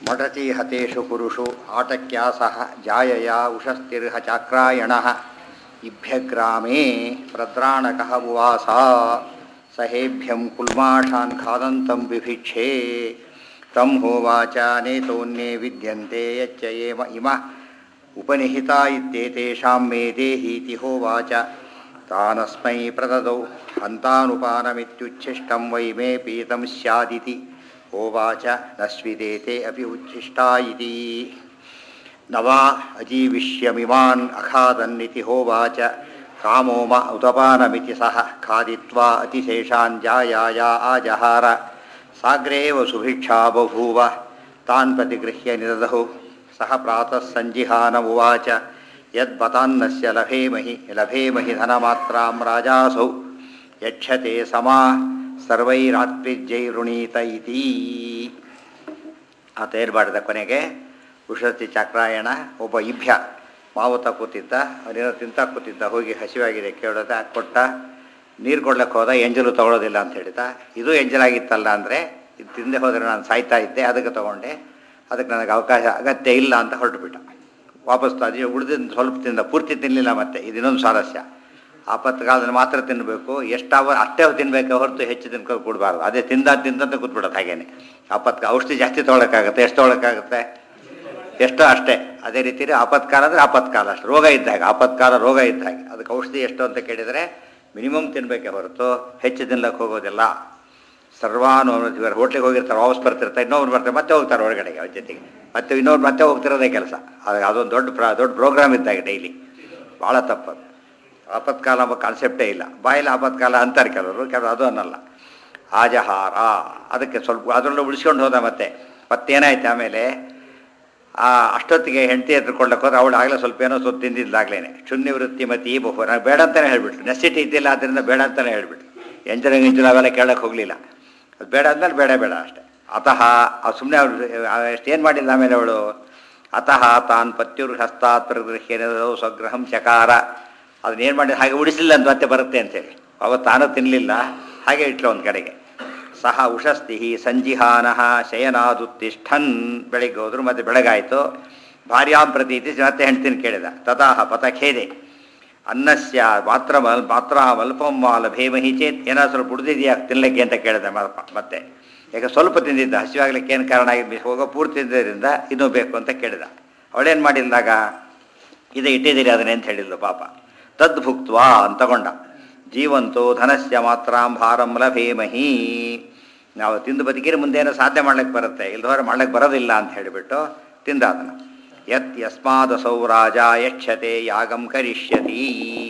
ಮಠತಿ ಹತೇಷು ಕುರುಷು ಆಟಕ್ಯಾಸಃ ಜಾಯಯ ಉಷಸ್ತಿರ್ಹ ಚಾಕ್ರಾಯಣಃ ಇಭ್ಯಗ್ರಾಮೇ ಪ್ರದ್ರಾಣಕಃ ಉವಾಸ ಸಹೇಭ್ಯಂ ಕುಲ್ಮಾಷಾನ್ ಖಾದಂತಂ ಬಿಭಿಕ್ಷೇ ತಂ ಹೋವಾಚ ನೇತೋನ್ಯೇ ವಿದ್ಯಂತೆ ಯಚ್ಚ ಏಮ ಇಮಃ ಉಪನಿಹಿತ ಇತ್ಯೇತೇಷಾಂ ಮೇ ದೇಹೀತಿ ಹೋವಾಚ ತಾನಸ್ಮೈ ಪ್ರದದೌ ಹಂತಾನುಪಾನಮಿತ್ಯುಚ್ಛಿಷ್ಟಂ ವೈ ಮೇ ಪೀತಂ ಸ್ಯಾದಿತಿ ಹೋವಾಚ ನ ಸ್ವಿದೇತೆ ಅಪಿ ಉಚ್ಛಿಷ್ಟಾ ಇತಿ ನವಾ ಅಜೀವಿಷ್ಯಮಿಮಾನ್ ಅಖಾದನ್ನಿತಿ ಹೋವಾಚ ಕಾಮೋ ಮ ಉತಪಾನಮಿತಿ ಸಹ ಖಾದಿತ್ವಾ ಅತಿಶೇಷಾನ್ ಜಾಯಾಯ ಆಜಹಾರ ಸಾಗ್ರೇವ ಸುಭಿಕ್ಷಾ ಬಭೂವ ತಾನ್ ಪ್ರತಿಗೃಹ್ಯ ನಿದದಹು ಸಹ ಪ್ರಾತಃ ಸಂಜಿಹಾನ ಉವಾಚ ಯದ್ಬತಾನ್ನಸ್ಯ ಲಭೇಮಹಿ ಲಭೇಮಹಿ ಧನಮಾತ್ರಾಂ ರಾಜಾಸೌ ಯಚ್ಛತೆ ಸಮಾ ಸರ್ವೈರಾತ್ರಿಜ್ಯೈರುಣೀತ ಇತಿ ಆತ ಏನು ಮಾಡಿದ ಕೊನೆಗೆ ಉಷತಿ ಚಕ್ರಾಯಣ ಒಬ್ಬ ಇಭ್ಯ ಮಾವುತ ಕೂತಿದ್ದ ಅವನೇನೋ ತಿಂತ ಕೂತಿದ್ದ ಹೋಗಿ ಹಸಿವಾಗಿದೆ ಕೇಳೋದ ಕೊಟ್ಟ ನೀರು ಕೊಡ್ಲಿಕ್ಕೆ ಹೋದ ಎಂಜಲು ತೊಗೊಳೋದಿಲ್ಲ ಅಂತ ಹೇಳಿದ ಇದು ಎಂಜಲಾಗಿತ್ತಲ್ಲ ಅಂದರೆ ಇದು ತಿಂದೆ ಹೋದರೆ ನಾನು ಸಾಯ್ತಾ ಇದ್ದೆ ಅದಕ್ಕೆ ತೊಗೊಂಡೆ ಅದಕ್ಕೆ ನನಗೆ ಅವಕಾಶ ಅಗತ್ಯ ಇಲ್ಲ ಅಂತ ಹೊರಟುಬಿಟ್ಟ ವಾಪಸ್ ಅದೇ ಉಳಿದಿದ್ದು ಸ್ವಲ್ಪ ತಿಂದ ಪೂರ್ತಿ ತಿನ್ನಲಿಲ್ಲ ಮತ್ತೆ ಇದನ್ನೊಂದು ಸ್ವಾರಸ್ಯ ಆಪತ್ಕಾಲದಲ್ಲಿ ಮಾತ್ರ ತಿನ್ನಬೇಕು ಎಷ್ಟಾವ ಅಷ್ಟೇ ತಿನ್ನಬೇಕು ಹೊರತು ಹೆಚ್ಚು ತಿನ್ಕೊಂಡು ಕೊಡಬಾರ್ದು ಅದೇ ತಿಂದ ತಿಂದಂತ ಕೂತ್ಬಿಡೋದು ಹಾಗೇನೆ ಆಪತ್ಕ ಔಷಧಿ ಜಾಸ್ತಿ ತೊಗೊಳಕ್ಕಾಗುತ್ತೆ ಎಷ್ಟು ತೊಗೊಳಕ್ಕಾಗುತ್ತೆ ಎಷ್ಟೋ ಅಷ್ಟೇ ಅದೇ ರೀತಿ ಆಪತ್ಕಾಲ ಅಂದರೆ ಆಪತ್ಕಾಲ ಅಷ್ಟು ರೋಗ ಇದ್ದಾಗ ಆಪತ್ಕಾಲ ರೋಗ ಇದ್ದಾಗ ಅದಕ್ಕೆ ಔಷಧಿ ಎಷ್ಟು ಅಂತ ಕೇಳಿದರೆ ಮಿನಿಮಮ್ ತಿನ್ನಬೇಕೆ ಹೊರತು ಹೆಚ್ಚು ತಿನ್ಲಕ್ಕೆ ಹೋಗೋದಿಲ್ಲ ಸರ್ವಾನು ಇವರು ಹೋಟ್ಲಿಗೆ ಹೋಗಿರ್ತಾರೆ ವಾಪಸ್ ಬರ್ತಿರ್ತಾರೆ ಇನ್ನೊಬ್ರು ಬರ್ತಾರೆ ಮತ್ತೆ ಹೋಗ್ತಾರೆ ಹೊರಗಡೆಗೆ ಅವ್ರ ಜೊತೆಗೆ ಮತ್ತೆ ಇನ್ನೊಬ್ರು ಮತ್ತೆ ಹೋಗ್ತಿರೋದೇ ಕೆಲಸ ಅದು ಅದೊಂದು ದೊಡ್ಡ ಪ್ರ ದೊಡ್ಡ ಪ್ರೋಗ್ರಾಮ್ ಇದ್ದಾಗ ಡೈಲಿ ಭಾಳ ತಪ್ಪದು ಆಪತ್ಕಾಲ ಎಂಬ ಕಾನ್ಸೆಪ್ಟೇ ಇಲ್ಲ ಬಾಯಲ್ಲಿ ಆಪತ್ಕಾಲ ಅಂತಾರೆ ಕೆಲವರು ಕೆಲವರು ಅದು ಅನ್ನಲ್ಲ ಆಜಹಾರ ಅದಕ್ಕೆ ಸ್ವಲ್ಪ ಅದರಲ್ಲೂ ಉಳಿಸ್ಕೊಂಡು ಹೋದ ಮತ್ತೆ ಮತ್ತೇನಾಯ್ತು ಆಮೇಲೆ ಆ ಅಷ್ಟೊತ್ತಿಗೆ ಹೆಂಡತಿ ಎತ್ಕೊಳ್ಲಕ್ಕೆ ಹೋದ್ರೆ ಅವಳು ಆಗಲೇ ಸ್ವಲ್ಪ ಏನೋ ಸ್ವಲ್ಪ ತಿಂದಿದ್ದಾಗಲೇ ಶೂನ್ಯ ವೃತ್ತಿ ಮತಿ ಬಹು ನಾನು ಬೇಡ ಅಂತಲೇ ಹೇಳ್ಬಿಟ್ರು ನೆಸಿಟಿ ಇದ್ದಿಲ್ಲ ಆದ್ದರಿಂದ ಬೇಡ ಅಂತಲೇ ಹೇಳ್ಬಿಟ್ರು ಎಂಜಲ ಗಿಂಜಲ ಅವೆಲ್ಲ ಕೇಳಕ್ಕೆ ಹೋಗಲಿಲ್ಲ ಅದು ಬೇಡ ಅಂದ್ಮೇಲೆ ಬೇಡ ಬೇಡ ಅಷ್ಟೇ ಅತಃ ಸುಮ್ಮನೆ ಅವಳು ಅಷ್ಟೇನು ಮಾಡಿಲ್ಲ ಆಮೇಲೆ ಅವಳು ಅತಃ ತಾನ್ ಪತ್ಯುರ್ ಹಸ್ತಾತ್ ಪ್ರಗೃಹ್ಯನೋ ಸ್ವಗ್ರಹಂ ಚಕಾರ ಅದನ್ನೇನು ಮಾಡಿ ಹಾಗೆ ಉಡಿಸಲಿಲ್ಲ ಅಂತ ಮತ್ತೆ ಬರುತ್ತೆ ಅಂತೇಳಿ ಅವತ್ತು ತಾನು ತಿನ್ನಲಿಲ್ಲ ಹಾಗೆ ಇಟ್ಲು ಒಂದು ಕಡೆಗೆ ಸಹ ಉಷಸ್ತಿ ಸಂಜಿಹಾನ ಶಯನಾದುತ್ತಿಷ್ಠನ್ ಬೆಳಿಗ್ಗೆ ಹೋದ್ರು ಮತ್ತೆ ಬೆಳಗಾಯಿತು ಭಾರ್ಯಾಂ ಪ್ರತೀತಿ ಮತ್ತೆ ಹೆಂಡ್ತಿನ ಕೇಳಿದ ತಥಾಹ ಪಥಖೇದೆ ಅನ್ನಸ್ಯ ಮಾತ್ರ ಮಲ್ ಮಾತ್ರ ಮಲ್ಪಂ ಲಭೇಮಹಿ ಚೇತ್ ಏನಾದ್ರು ಸ್ವಲ್ಪ ಉಳಿದಿದೆಯಾ ತಿನ್ನಲಿಕ್ಕೆ ಅಂತ ಕೇಳಿದೆ ಮತ್ತೆ ಯಾಕೆ ಸ್ವಲ್ಪ ತಿಂದಿದ್ದ ಹಸಿವಾಗ್ಲಿಕ್ಕೆ ಏನು ಕಾರಣ ಆಗಿ ಹೋಗೋ ಪೂರ್ತಿ ತಿಂದಿದ್ದರಿಂದ ಇನ್ನೂ ಬೇಕು ಅಂತ ಕೇಳಿದ ಅವಳೇನು ಮಾಡಿಲ್ದಾಗ ಇದೇ ಇಟ್ಟಿದ್ದೀರಿ ಅದನ್ನೇ ಅಂತ ಹೇಳಿದ್ಲು ಪಾಪ ತದ್ ಭುಕ್ತ್ವಾ ಅಂತ ತಗೊಂಡ ಜೀವಂತೋ ಧನಸ್ಯ ಮಾತ್ರಾಂ ಭಾರಂ ಲಭೇಮಹಿ ನಾವು ತಿಂದು ಬದುಕಿರಿ ಮುಂದೇನೋ ಸಾಧ್ಯ ಮಾಡ್ಲಿಕ್ಕೆ ಬರುತ್ತೆ ಇಲ್ದವರೆ ಮಾಡ್ಲಿಕ್ಕೆ ಬರೋದಿಲ್ಲ ಅಂತ ಹೇಳಿಬಿಟ್ಟು ತಿಂದ ಅದನ್ನು ಯತ್ ಯಸ್ಮಾದಸೌ ರಾಜ ಯಕ್ಷತೆ ಯಾಗಂ ಕರಿಷ್ಯತಿ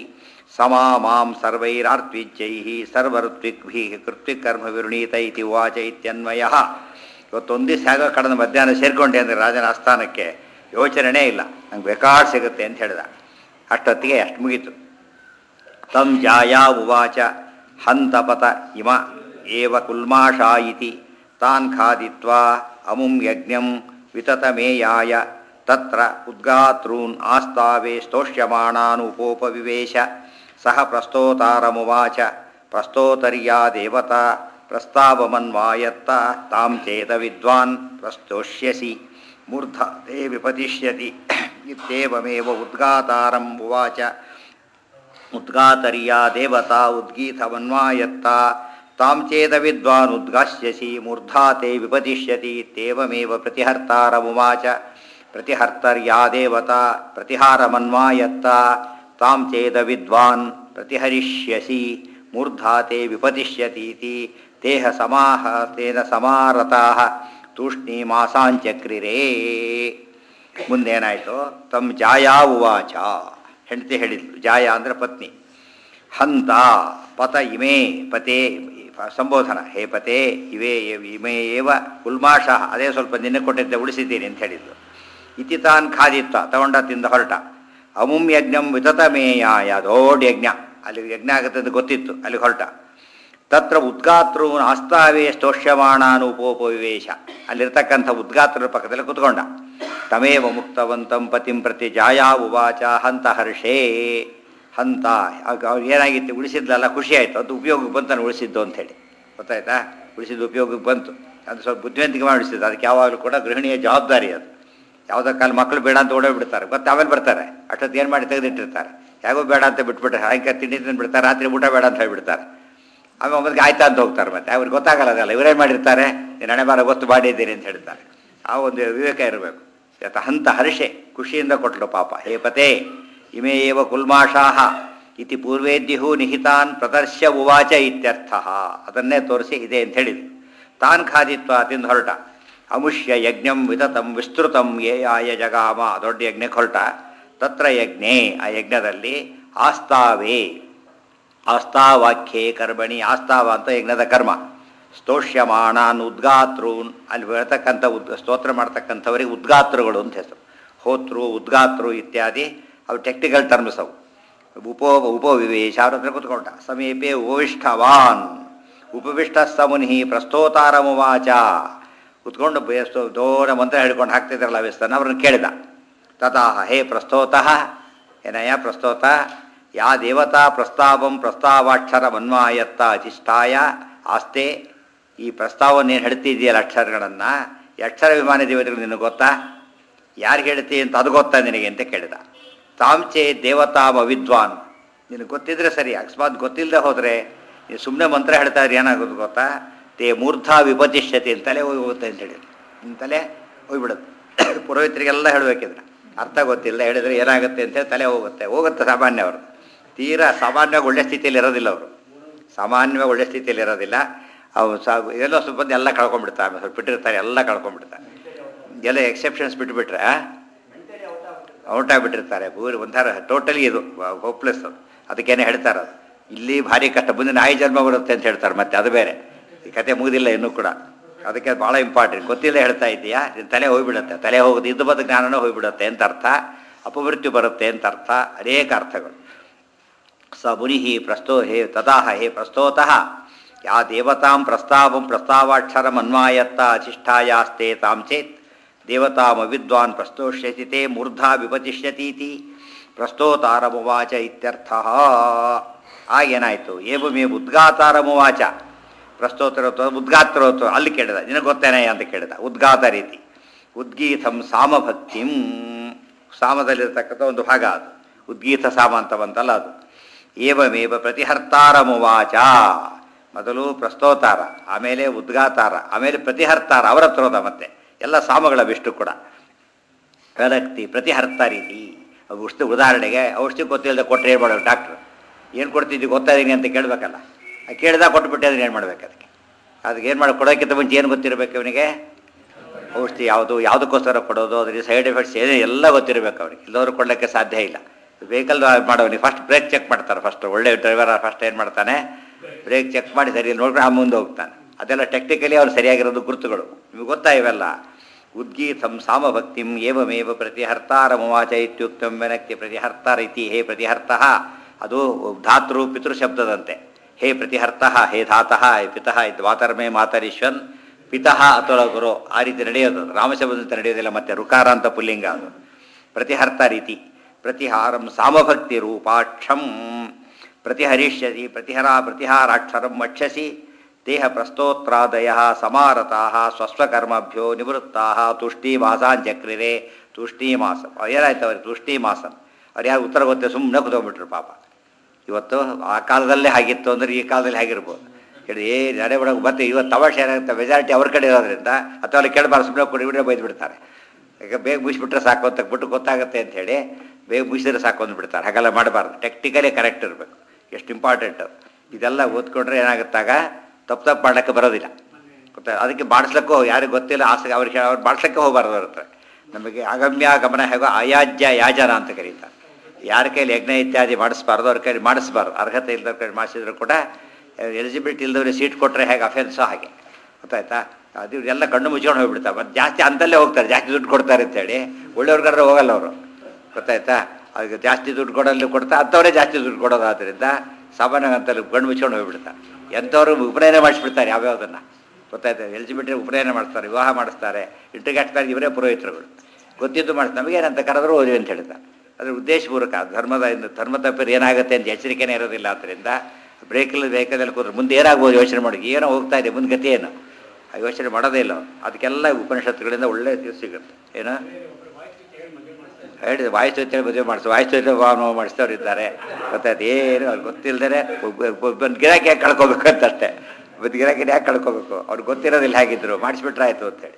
ಸಮಾ ಮಾಂ ಸರ್ವೈರಾರ್ತ್ವಿಜ್ಯೈ ಸರ್ವಋತ್ವಿಗ್ಭಿ ಕೃತ್ವಿಕರ್ಮ ವಿರುಣೀತ ಇತಿ ಉವಾಚ ಇತ್ಯನ್ವಯ ಇವತ್ತೊಂದು ದಿವಸ ಹೇಗೋ ಕಳೆದ ಮಧ್ಯಾಹ್ನ ಸೇರಿಕೊಂಡೆ ಅಂದರೆ ರಾಜನ ಆಸ್ಥಾನಕ್ಕೆ ಯೋಚನೆ ಇಲ್ಲ ನಂಗೆ ಬೇಕಾಡ್ ಸಿಗುತ್ತೆ ಅಂತ ಹೇಳಿದ ಅಷ್ಟೊತ್ತಿಗೆ ಅಷ್ಟು ಮುಗೀತು ತಂ ಜಾಯಾ ಉವಾಚ ಹಂತಪತ ಇಮ ಏವ ಕುಲ್ಮಾಷಾ ಇತಿ ತಾನ್ ಖಾದಿತ್ವಾ ಅಮುಂ ಯಜ್ಞಂ ವಿತತಮೇಯಾಯ ತತ್ರ ಉದ್ಗಾತॄನ್ ಆಸ್ತಾವೆ ಸ್ತೋಷ್ಯಮಾಣಾನ್ ಉಪೋಪವಿವೇಶ ಸಹ ಪ್ರಸ್ತೋತಾರಮುವಾಚ ಪ್ರಸ್ತೋತರ್ಯಾ ದೇವತಾ ಪ್ರಸ್ತಾವಮನ್ವಾಯತ್ತ ತಾಂ ಚೇತ ವಿದ್ವಾನ್ ಪ್ರಸ್ತೋಷ್ಯಸಿ ಮೂರ್ಧ ತೇ ವಿಪತಿಷ್ಯತಿ ಇತ್ಯೇವಮೇವ ಉದ್ಗಾತಾರಂ ಉವಾಚ ಉದ್ಗಾತರ್ಯಾ ದೇವತಾ ಉದ್ಗೀತವನ್ವಾಯತ್ತ ತಾಂ ಚೇದ ವಿದ್ವಾನ್ ಉದ್ಗಾಸ್ಯಸಿ ಮೂರ್ಧಾ ತೇ ವಿಪತಿಷ್ಯತಿ ಇತ್ಯೇವಮೇವ ಪ್ರತಿಹರ್ತಾರಮುವಾಚ ಪ್ರತಿಹರ್ತರ್ಯಾ ದೇವತಾ ಪ್ರತಿಹಾರಮನ್ವಾಯತ್ತ ತಾಂ ಚೇದ ವಿದ್ವಾನ್ ಪ್ರತಿಹರಿಷ್ಯಸಿ ಮೂರ್ಧಾ ತೇ ವಿಪತಿಷ್ಯತೀತಿ ತೇಹ ಸಮಾಹ ತೇನ ಸಮಾರತಾಃ ತೂಷ್ಣೀಮಾಸಾಂಚಕ್ರಿರೇ ಮುಂದೇನಾಯಿತು ತಮ್ಮ ಜಾಯಾ ಉವಾಚ ಹೆಂಡತಿ ಹೇಳಿದ್ಲು ಜಾಯ ಅಂದರೆ ಪತ್ನಿ ಹಂತ ಪತ ಇಮೇ ಪತೆ ಸಂಬೋಧನ ಹೇ ಪತೆ ಇವೇ ಇಮೇ ಏವ ಉಲ್ಮಾಷ ಅದೇ ಸ್ವಲ್ಪ ನಿನ್ನೆ ಕೊಟ್ಟಿದ್ದೆ ಉಳಿಸಿದ್ದೀನಿ ಅಂತ ಹೇಳಿದ್ಲು ಇತಿ ತಾನ್ ಖಾದಿತ್ತ ತಗೊಂಡ ತಿಂದ ಹೊರಟ ಅಮುಂ ಯಜ್ಞಂ ವಿತತಮೇಯಾಯ ದೊಡ್ಡ ಯಜ್ಞ ಅಲ್ಲಿ ಯಜ್ಞ ಆಗುತ್ತೆ ಅಂತ ಗೊತ್ತಿತ್ತು ಅಲ್ಲಿ ಹೊರಟ ತತ್ರ ಉದ್ಗಾತೃ ಆಸ್ತಾವೇ ಸ್ತೋಷ್ಯಮಾಣಾನು ಉಪೋಪವಿವೇಶ ಅಲ್ಲಿರ್ತಕ್ಕಂಥ ಉದ್ಗಾತ್ರರ ಪಕ್ಕದಲ್ಲಿ ಕುತ್ಕೊಂಡ ತಮೇವ ಮುಕ್ತವಂತಂ ಪತಿಂ ಪ್ರತಿ ಜಾಯಾ ಉವಾಚ ಹಂತ ಹರ್ಷೇ ಹಂತ ಅವ್ರು ಏನಾಗಿತ್ತು ಉಳಿಸಿದ್ಲಲ್ಲ ಖುಷಿ ಆಯಿತು ಅದು ಉಪಯೋಗಕ್ಕೆ ಬಂತು ನಾನು ಉಳಿಸಿದ್ದು ಅಂಥೇಳಿ ಗೊತ್ತಾಯ್ತಾ ಉಳಿಸಿದ್ದು ಉಪಯೋಗಕ್ಕೆ ಬಂತು ಅದು ಸ್ವಲ್ಪ ಬುದ್ಧಿವಂತಿಕೆ ಮಾಡಿಸಿದ್ದು ಅದಕ್ಕೆ ಯಾವಾಗಲೂ ಕೂಡ ಗೃಹಿಣಿಯ ಜವಾಬ್ದಾರಿ ಅದು ಯಾವುದೋ ಕಾಲ ಮಕ್ಕಳು ಬೇಡ ಅಂತ ಓಡೋಗಿ ಬಿಡ್ತಾರೆ ಮತ್ತೆ ಆಮೇಲೆ ಬರ್ತಾರೆ ಅಷ್ಟೊತ್ತು ಏನು ಮಾಡಿ ತೆಗೆದಿಟ್ಟಿರ್ತಾರೆ ಯಾಕೋ ಬೇಡ ಅಂತ ಬಿಟ್ಬಿಟ್ರೆ ಸಾಯಂಕಾಲ ತಿಂಡಿ ತಿಂದು ಬಿಡ್ತಾರೆ ರಾತ್ರಿ ಊಟ ಬೇಡ ಅಂತ ಹೇಳ್ಬಿಡ್ತಾರೆ ಆಮೇಲೆ ಒಮ್ಮೆ ಆಯ್ತಾ ಅಂತ ಹೋಗ್ತಾರೆ ಮತ್ತೆ ಅವ್ರಿಗೆ ಗೊತ್ತಾಗಲ್ಲ ಅದಲ್ಲ ಇವರೇನು ಮಾಡಿರ್ತಾರೆ ನೀನು ಹಣೆ ಬಾರ ಗೊತ್ತು ಮಾಡಿದ್ದೀರಿ ಅಂತ ಹೇಳ್ತಾರೆ ಆ ಒಂದು ವಿವೇಕ ಇರಬೇಕು ಯಥ ಹಂತ ಹರ್ಷೆ ಖುಷಿಯಿಂದ ಕೊಟ್ಟಳು ಪಾಪ ಹೇ ಪತೆ ಇಮೇ ಏವ ಕುಲ್ಮಾಷಾಹ ಇತಿ ಪೂರ್ವೇದ್ಯುಹು ನಿಹಿತಾನ್ ಪ್ರದರ್ಶ್ಯ ಉವಾಚ ಇತ್ಯರ್ಥ ಅದನ್ನೇ ತೋರಿಸಿ ಇದೆ ಅಂತ ಹೇಳಿದ್ರು ತಾನ್ ಖಾದಿತ್ವ ತಿಂದು ಹೊರಟ ಅಮುಷ್ಯ ಯಜ್ಞಂ ವಿತತಂ ವಿಸ್ತೃತಂ ಯೇ ಆಯ ಜಗಾಮ ದೊಡ್ಡ ಯಜ್ಞಕ್ಕೆ ಹೊರಟ ತತ್ರ ಯಜ್ಞೆ ಆ ಯಜ್ಞದಲ್ಲಿ ಆಸ್ತಾವೇ ಆಸ್ತಾವಾಕ್ಯೇ ಕರ್ಮಣಿ ಆಸ್ತಾವ ಅಂತ ಯಜ್ಞದ ಕರ್ಮ ಸ್ತೋಷ್ಯಮಾಣಾನ್ ಉದ್ಗಾತ್ರೂನ್ ಅಲ್ಲಿ ಹೇಳ್ತಕ್ಕಂಥ ಉದ್ ಸ್ತೋತ್ರ ಮಾಡ್ತಕ್ಕಂಥವರಿಗೆ ಉದ್ಗಾತೃಗಳು ಅಂತ ಹೆಸರು ಹೋತೃ ಉದ್ಗಾತೃ ಇತ್ಯಾದಿ ಅವು ಟೆಕ್ನಿಕಲ್ ಟರ್ಮ್ಸ್ ಅವು ಉಪೋ ಉಪವಿವೇಶ ಅವ್ರ ಹತ್ರ ಕೂತ್ಕೊಂಡ ಸಮೀಪೆ ಉಪವಿಷ್ಟವಾನ್ ಉಪವಿಷ್ಟ ಸಮುನಿ ಪ್ರಸ್ತೋತಾರಮುವಾಚ ಕುತ್ಕೊಂಡು ಬೇಸ್ತೋ ದೊಡ್ಡ ಮಂತ್ರ ಹಿಡ್ಕೊಂಡು ಹಾಕ್ತಿದ್ರಲ್ಲ ವ್ಯಸ್ತನ ಅವ್ರನ್ನ ಕೇಳಿದ ತಥಾಹ ಹೇ ಪ್ರಸ್ತೋತಃ ಏನಯ್ಯ ಪ್ರಸ್ತೋತ ಯಾ ದೇವತಾ ಪ್ರಸ್ತಾವಂ ಪ್ರಸ್ತಾವಾಕ್ಷರ ಮನ್ವಾಯತ್ತ ಅಧಿಷ್ಠಾಯ ಆಸ್ತೆ ಈ ಪ್ರಸ್ತಾವವನ್ನು ಏನು ಹೇಳ್ತಿದೆಯಲ್ಲ ಅಕ್ಷರಗಳನ್ನು ಈ ಅಕ್ಷರ ವಿಮಾನ ದೇವತೆಗಳು ನಿನಗೆ ಗೊತ್ತಾ ಯಾರು ಹೇಳ್ತಿ ಅಂತ ಅದು ಗೊತ್ತಾ ನಿನಗೆ ಅಂತ ಕೇಳಿದ ತಾಂಚೆ ದೇವತಾಮ ವಿದ್ವಾನ್ ನಿನಗೆ ಗೊತ್ತಿದ್ರೆ ಸರಿ ಅಕಸ್ಮಾತ್ ಗೊತ್ತಿಲ್ಲದೆ ಹೋದರೆ ನೀವು ಸುಮ್ಮನೆ ಮಂತ್ರ ಹೇಳ್ತಾ ಇದ್ರೆ ಏನಾಗೋದು ಗೊತ್ತಾ ತೇ ಮೂರ್ಧಾ ವಿಪತಿಷ್ಯತೆ ಅಂತಲೇ ಹೋಗಿ ಹೋಗುತ್ತೆ ಅಂತ ಹೇಳಿದ್ರು ಇಂತಲೇ ಹೋಗ್ಬಿಡುತ್ತೆ ಪುರೋಹಿತರಿಗೆಲ್ಲ ಹೇಳಬೇಕಿದ್ರೆ ಅರ್ಥ ಗೊತ್ತಿಲ್ಲ ಹೇಳಿದ್ರೆ ಏನಾಗುತ್ತೆ ಅಂತೇಳಿ ತಲೆ ಹೋಗುತ್ತೆ ಹೋಗುತ್ತೆ ಸಾಮಾನ್ಯ ಅವರು ತೀರಾ ಸಾಮಾನ್ಯವಾಗಿ ಒಳ್ಳೆ ಸ್ಥಿತಿಯಲ್ಲಿ ಇರೋದಿಲ್ಲ ಅವರು ಸಾಮಾನ್ಯವಾಗಿ ಒಳ್ಳೆ ಸ್ಥಿತಿಯಲ್ಲಿ ಇರೋದಿಲ್ಲ ಅವು ಸಾ ಎಲ್ಲೋ ಸ್ವಲ್ಪ ಹೊತ್ತು ಎಲ್ಲ ಕಳ್ಕೊಂಡ್ಬಿಡ್ತಾರೆ ಆಮೇಲೆ ಸ್ವಲ್ಪ ಬಿಟ್ಟಿರ್ತಾರೆ ಎಲ್ಲ ಕಳ್ಕೊಂಡ್ಬಿಡ್ತಾರೆ ಎಲ್ಲ ಎಕ್ಸೆಪ್ಷನ್ಸ್ ಬಿಟ್ಬಿಟ್ರೆ ಔಟ್ ಆಗಿಬಿಟ್ಟಿರ್ತಾರೆ ಊರು ಒಂಥರ ಟೋಟಲಿ ಇದು ಹೋಪ್ಲೆಸ್ ಅದು ಅದಕ್ಕೇನೆ ಹೇಳ್ತಾರೆ ಅದು ಇಲ್ಲಿ ಭಾರಿ ಕಷ್ಟ ಮುಂದೆ ನಾಯಿ ಜನ್ಮ ಬರುತ್ತೆ ಅಂತ ಹೇಳ್ತಾರೆ ಮತ್ತೆ ಅದು ಬೇರೆ ಈ ಕತೆ ಮುಗಿದಿಲ್ಲ ಇನ್ನೂ ಕೂಡ ಅದಕ್ಕೆ ಭಾಳ ಇಂಪಾರ್ಟೆಂಟ್ ಗೊತ್ತಿಲ್ಲ ಹೇಳ್ತಾ ಇದೆಯಾ ನಿನ್ನ ತಲೆ ಹೋಗ್ಬಿಡುತ್ತೆ ತಲೆ ಹೋಗೋದು ಇದ್ದು ಬದ ಜ್ಞಾನನೂ ಹೋಗ್ಬಿಡುತ್ತೆ ಅಂತ ಅರ್ಥ ಅಪಮೃತ್ಯು ಬರುತ್ತೆ ಅಂತ ಅರ್ಥ ಅನೇಕ ಅರ್ಥಗಳು ಸ ಮುನಿ ಪ್ರಸ್ತೋ ಹೇ ತದಾಹ ಹೇ ಪ್ರಸ್ತೋತಃ ಯಾ ದೇವತಾಂ ಪ್ರಸ್ತಾವಂ ಪ್ರಸ್ತಾವಾಕ್ಷರಂ ಅನ್ವಾಯತ್ತ ಅಧಿಷ್ಠಾಯಾಸ್ತೆ ತಾಂ ಚೇತ್ ದೇವತಾಮ ವಿದ್ವಾನ್ ಪ್ರಸ್ತೋಷ್ಯತಿ ತೇ ಮೂರ್ಧಾ ವಿಪತಿಷ್ಯತೀತಿ ಪ್ರಸ್ತೋತಾರಮುವಾಚ ಇತ್ಯರ್ಥ ಆಗೇನಾಯಿತು ಏವಮೇ ಉದ್ಗಾತಾರಮುವಾಚ ಪ್ರಸ್ತೋತ್ರತ್ವ ಉದ್ಗಾತ್ರೋತ್ವ ಅಲ್ಲಿ ಕೇಳಿದ ನಿನಗೆ ಗೊತ್ತೇನೆ ಅಂತ ಕೇಳಿದ ಉದ್ಗಾತ ರೀತಿ ಉದ್ಗೀತಂ ಸಾಮಭಕ್ತಿಂ ಸಾಮದಲ್ಲಿರ್ತಕ್ಕಂಥ ಒಂದು ಭಾಗ ಅದು ಉದ್ಗೀತ ಸಾಮ ಅಂತ ಬಂತಲ್ಲ ಅದು ಏವಮೇವ ಪ್ರತಿಹರ್ತಾರಮುವಾಚ ಮೊದಲು ಪ್ರಸ್ತೋತಾರ ಆಮೇಲೆ ಉದ್ಗಾತಾರ ಆಮೇಲೆ ಪ್ರತಿಹರ್ತಾರ ಅವರ ಹತ್ರ ಹೋದ ಮತ್ತೆ ಎಲ್ಲ ಸಾಮಗಳವಿಷ್ಟು ಕೂಡ ವ್ಯಕ್ತಿ ಪ್ರತಿಹರ್ತ ರೀತಿ ಔಷಧಿ ಉದಾಹರಣೆಗೆ ಔಷಧಿ ಗೊತ್ತಿಲ್ಲದೆ ಕೊಟ್ಟರೆ ಏನು ಮಾಡೋದು ಡಾಕ್ಟ್ರು ಏನು ಕೊಡ್ತಿದ್ದಿ ಗೊತ್ತಾದೀನಿ ಅಂತ ಕೇಳಬೇಕಲ್ಲ ಕೇಳಿದಾಗ ಕೊಟ್ಬಿಟ್ಟೆ ಅದನ್ನ ಏನು ಮಾಡ್ಬೇಕು ಅದಕ್ಕೆ ಅದಕ್ಕೆ ಏನು ಮಾಡಿ ಕೊಡೋಕ್ಕಿಂತ ಮುಂಚೆ ಏನು ಗೊತ್ತಿರಬೇಕು ಅವನಿಗೆ ಔಷಧಿ ಯಾವುದು ಯಾವುದಕ್ಕೋಸ್ಕರ ಕೊಡೋದು ಅದರಿಗೆ ಸೈಡ್ ಎಫೆಕ್ಟ್ಸ್ ಏನೇ ಎಲ್ಲ ಗೊತ್ತಿರಬೇಕು ಅವನಿಗೆ ಇಲ್ಲದವ್ರು ಕೊಡಲಿಕ್ಕೆ ಸಾಧ್ಯ ಇಲ್ಲ ವೆಹಿಕಲ್ ಮಾಡೋನಿಗೆ ಫಸ್ಟ್ ಬ್ರೇಕ್ ಚೆಕ್ ಮಾಡ್ತಾರೆ ಫಸ್ಟ್ ಒಳ್ಳೆ ಡ್ರೈವರ್ ಫಸ್ಟ್ ಏನು ಮಾಡ್ತಾನೆ ಬ್ರೇಕ್ ಚೆಕ್ ಮಾಡಿ ಸರಿ ನೋಡ್ಕೊಂಡು ಆ ಮುಂದೆ ಹೋಗ್ತಾನೆ ಅದೆಲ್ಲ ಟೆಕ್ನಿಕಲಿ ಅವ್ರು ಸರಿಯಾಗಿರೋದು ಗುರುತುಗಳು ನಿಮಗೆ ಗೊತ್ತಾ ಇವೆಲ್ಲ ಉದ್ಗೀತಂ ಸಾಮಭಕ್ತಿಂ ಏವಮೇವ ಪ್ರತಿಹರ್ತಾರಮುವಾಚ ಇತ್ಯುಕ್ತಂ ವೆನಕ್ತಿ ಪ್ರತಿಹರ್ತಾರ ಇತಿ ಹೇ ಪ್ರತಿಹರ್ತಃ ಅದು ಧಾತೃ ಪಿತೃಶಬ್ದದಂತೆ ಹೇ ಪ್ರತಿಹರ್ತಃ ಹೇ ಧಾತಃ ಹೇ ಪಿತಃ ಇದು ವಾತರ್ಮೇ ಮಾತರಿಶ್ವನ್ ಪಿತಃ ಅಥವಾ ಗುರು ಆ ರೀತಿ ನಡೆಯೋದು ರಾಮಶಬ್ದಂತೆ ನಡೆಯೋದಿಲ್ಲ ಮತ್ತೆ ರುಕಾರ ಅಂತ ಪುಲ್ಲಿಂಗ ಅದು ಪ್ರತಿಹರ್ತ ರೀತಿ ಪ್ರತಿಹಾರಂ ಸಾಮಭಕ್ತಿ ರೂಪಾಕ್ಷಂ ಪ್ರತಿಹರಿಷ್ಯತಿ ಪ್ರತಿಹರ ಪ್ರತಿಹಾರಾಕ್ಷರಂ ವಕ್ಷಸಿ ದೇಹ ಪ್ರಸ್ತೋತ್ರಾದಯ ಸಮಾರತಾ ಸ್ವಸ್ವಕರ್ಮಭ್ಯೋ ನಿವೃತ್ತಾ ತುಷ್ಟೀಮಾಸಾಂಚಕ್ರಿರೆ ತುಷ್ಟೀಮಾಸ ಏನಾಯ್ತು ಅವ್ರಿಗೆ ತುಷ್ಟೀಮಾಸನ್ ಅವ್ರು ಯಾರು ಉತ್ತರ ಗೊತ್ತೇ ಸುಮ್ಮನೆ ಕುತ್ಕೊಂಡ್ಬಿಟ್ರು ಪಾಪ ಇವತ್ತು ಆ ಕಾಲದಲ್ಲೇ ಆಗಿತ್ತು ಅಂದ್ರೆ ಈ ಕಾಲದಲ್ಲಿ ಆಗಿರ್ಬೋದು ಹೇಳಿ ಏ ನಡೆ ಬಿಡೋಕೆ ಮತ್ತೆ ಇವತ್ತು ತಮಾಷೆ ಏನಾಗುತ್ತೆ ಮೆಜಾರಿಟಿ ಅವ್ರ ಕಡೆ ಇರೋದ್ರಿಂದ ಅಥವಾ ಅಲ್ಲಿ ಕೇಳಬಾರ್ದು ಸುಮ್ಮನೆ ಕೊಡಿ ಬಿಟ್ಟರೆ ಬೈದು ಬಿಡ್ತಾರೆ ಈಗ ಬೇಗ ಮುಗಿಸ್ಬಿಟ್ರೆ ಸಾಕು ಅಂತ ಬಿಟ್ಟು ಗೊತ್ತಾಗುತ್ತೆ ಅಂತ ಹೇಳಿ ಬೇಗ ಮುಗಿಸಿದ್ರೆ ಸಾಕು ಅಂದ್ಬಿಡ್ತಾರೆ ಹಾಗೆಲ್ಲ ಮಾಡಬಾರ್ದು ಟೆಕ್ನಿಕಲಿ ಕರೆಕ್ಟ್ ಇರಬೇಕು ಎಷ್ಟು ಇಂಪಾರ್ಟೆಂಟ್ ಇದೆಲ್ಲ ಓದ್ಕೊಂಡ್ರೆ ಏನಾಗುತ್ತಾಗ ತಪ್ಪು ತಪ್ಪು ಮಾಡೋಕ್ಕೆ ಬರೋದಿಲ್ಲ ಗೊತ್ತಾ ಅದಕ್ಕೆ ಮಾಡಿಸ್ಲಿಕ್ಕೂ ಯಾರಿಗೆ ಗೊತ್ತಿಲ್ಲ ಆಸೆ ಅವ್ರಿಗೆ ಅವ್ರು ಮಾಡಿಸ್ಲಿಕ್ಕೆ ಹೋಗಬಾರ್ದು ಇರುತ್ತೆ ನಮಗೆ ಅಗಮ್ಯ ಗಮನ ಹೇಗೋ ಅಯಾಜ್ಯ ಯಾಜನ ಅಂತ ಕರೀತಾರೆ ಯಾರ ಕೈಲಿ ಯಜ್ಞ ಇತ್ಯಾದಿ ಮಾಡಿಸ್ಬಾರ್ದು ಅವ್ರ ಕೈಲಿ ಮಾಡಿಸ್ಬಾರ್ದು ಅರ್ಹತೆ ಇಲ್ಲದವ್ರ ಕೈಲಿ ಮಾಡಿಸಿದ್ರು ಕೂಡ ಎಲಿಜಿಬಿಲಿಟಿ ಇಲ್ಲದವ್ರಿಗೆ ಸೀಟ್ ಕೊಟ್ಟರೆ ಹೇಗೆ ಅಫೆನ್ಸೋ ಹಾಗೆ ಗೊತ್ತಾಯ್ತಾ ಅದು ಎಲ್ಲ ಕಣ್ಣು ಮುಚ್ಕೊಂಡು ಹೋಗ್ಬಿಡ್ತಾರೆ ಮತ್ತು ಜಾಸ್ತಿ ಅಂತಲ್ಲೇ ಹೋಗ್ತಾರೆ ಜಾಸ್ತಿ ದುಡ್ಡು ಕೊಡ್ತಾರೆ ಅಂತೇಳಿ ಒಳ್ಳೆಯವ್ರಿಗಾದ್ರೆ ಹೋಗಲ್ಲ ಅವರು ಗೊತ್ತಾಯ್ತಾ ಅದಕ್ಕೆ ಜಾಸ್ತಿ ದುಡ್ಡು ಕೊಡಲು ಕೊಡ್ತಾ ಅಂಥವರೇ ಜಾಸ್ತಿ ದುಡ್ಡು ಕೊಡೋದಾದ್ರಿಂದ ಸಾಮಾನ್ಯ ಅಂತಲ್ಲಿ ಕಣ್ಣು ಮುಚ್ಕೊಂಡು ಹೋಗ್ಬಿಡ್ತಾರೆ ಎಂಥವ್ರು ಉಪನಯನ ಮಾಡಿಸ್ಬಿಡ್ತಾರೆ ಯಾವ್ಯಾವುದನ್ನು ಗೊತ್ತಾಯ್ತಾ ಎಲಿಜಿಬಿಲಿಟಿ ಉಪನಯನ ಮಾಡಿಸ್ತಾರೆ ವಿವಾಹ ಮಾಡಿಸ್ತಾರೆ ಇಂಟಿಗ್ಯಾಟ್ತಾರೆ ಇವರೇ ಪುರೋಹಿತರುಗಳು ಗೊತ್ತಿದ್ದು ಮಾಡಿಸ್ತಾರೆ ನಮಗೇನಂತ ಕರೆದ್ರು ಓದಿ ಅಂತ ಹೇಳ್ತಾರೆ ಅದ್ರ ಉದ್ದೇಶಪೂರ್ವಕ ಧರ್ಮದ ಇಂದ ಧರ್ಮ ತಪ್ಪಿದ್ರೆ ಏನಾಗುತ್ತೆ ಅಂತ ಎಚ್ಚರಿಕೆನೇ ಇರೋದಿಲ್ಲ ಆದ್ದರಿಂದ ಬ್ರೇಕಲ್ಲಿ ವೆಹಿಕಲಲ್ಲಿ ಕೂತ್ರೆ ಮುಂದೆ ಏನಾಗ್ಬೋದು ಯೋಚನೆ ಮಾಡಿ ಏನೋ ಹೋಗ್ತಾ ಇದೆ ಮುಂದೆ ಗತಿ ಏನು ಆ ಯೋಚನೆ ಮಾಡೋದೇ ಇಲ್ಲ ಅವ್ರು ಅದಕ್ಕೆಲ್ಲ ಉಪನಿಷತ್ತುಗಳಿಂದ ಒಳ್ಳೆ ಇದು ಸಿಗುತ್ತೆ ಏನು ಹೇಳಿದೆ ವಾಯು ಅಂತೇಳಿ ಮದುವೆ ಮಾಡಿಸಿ ವಾಯು ವಾಹನ ಮಾಡಿಸಿದವ್ರು ಇದ್ದಾರೆ ಗೊತ್ತಾಯ್ತು ಏನು ಅವ್ರಿಗೆ ಗೊತ್ತಿಲ್ಲದೆ ಒಂದು ಗಿರಾಕಿ ಯಾಕೆ ಕಳ್ಕೊಬೇಕು ಅಂತ ಅಷ್ಟೇ ಒಂದು ಗಿರಾಕಿನ ಯಾಕೆ ಕಳ್ಕೊಬೇಕು ಅವ್ರಿಗೆ ಗೊತ್ತಿರೋದಿಲ್ಲ ಹೇಗಿದ್ರು ಮಾಡಿಸ್ಬಿಟ್ರೆ ಆಯಿತು ಅಂತೇಳಿ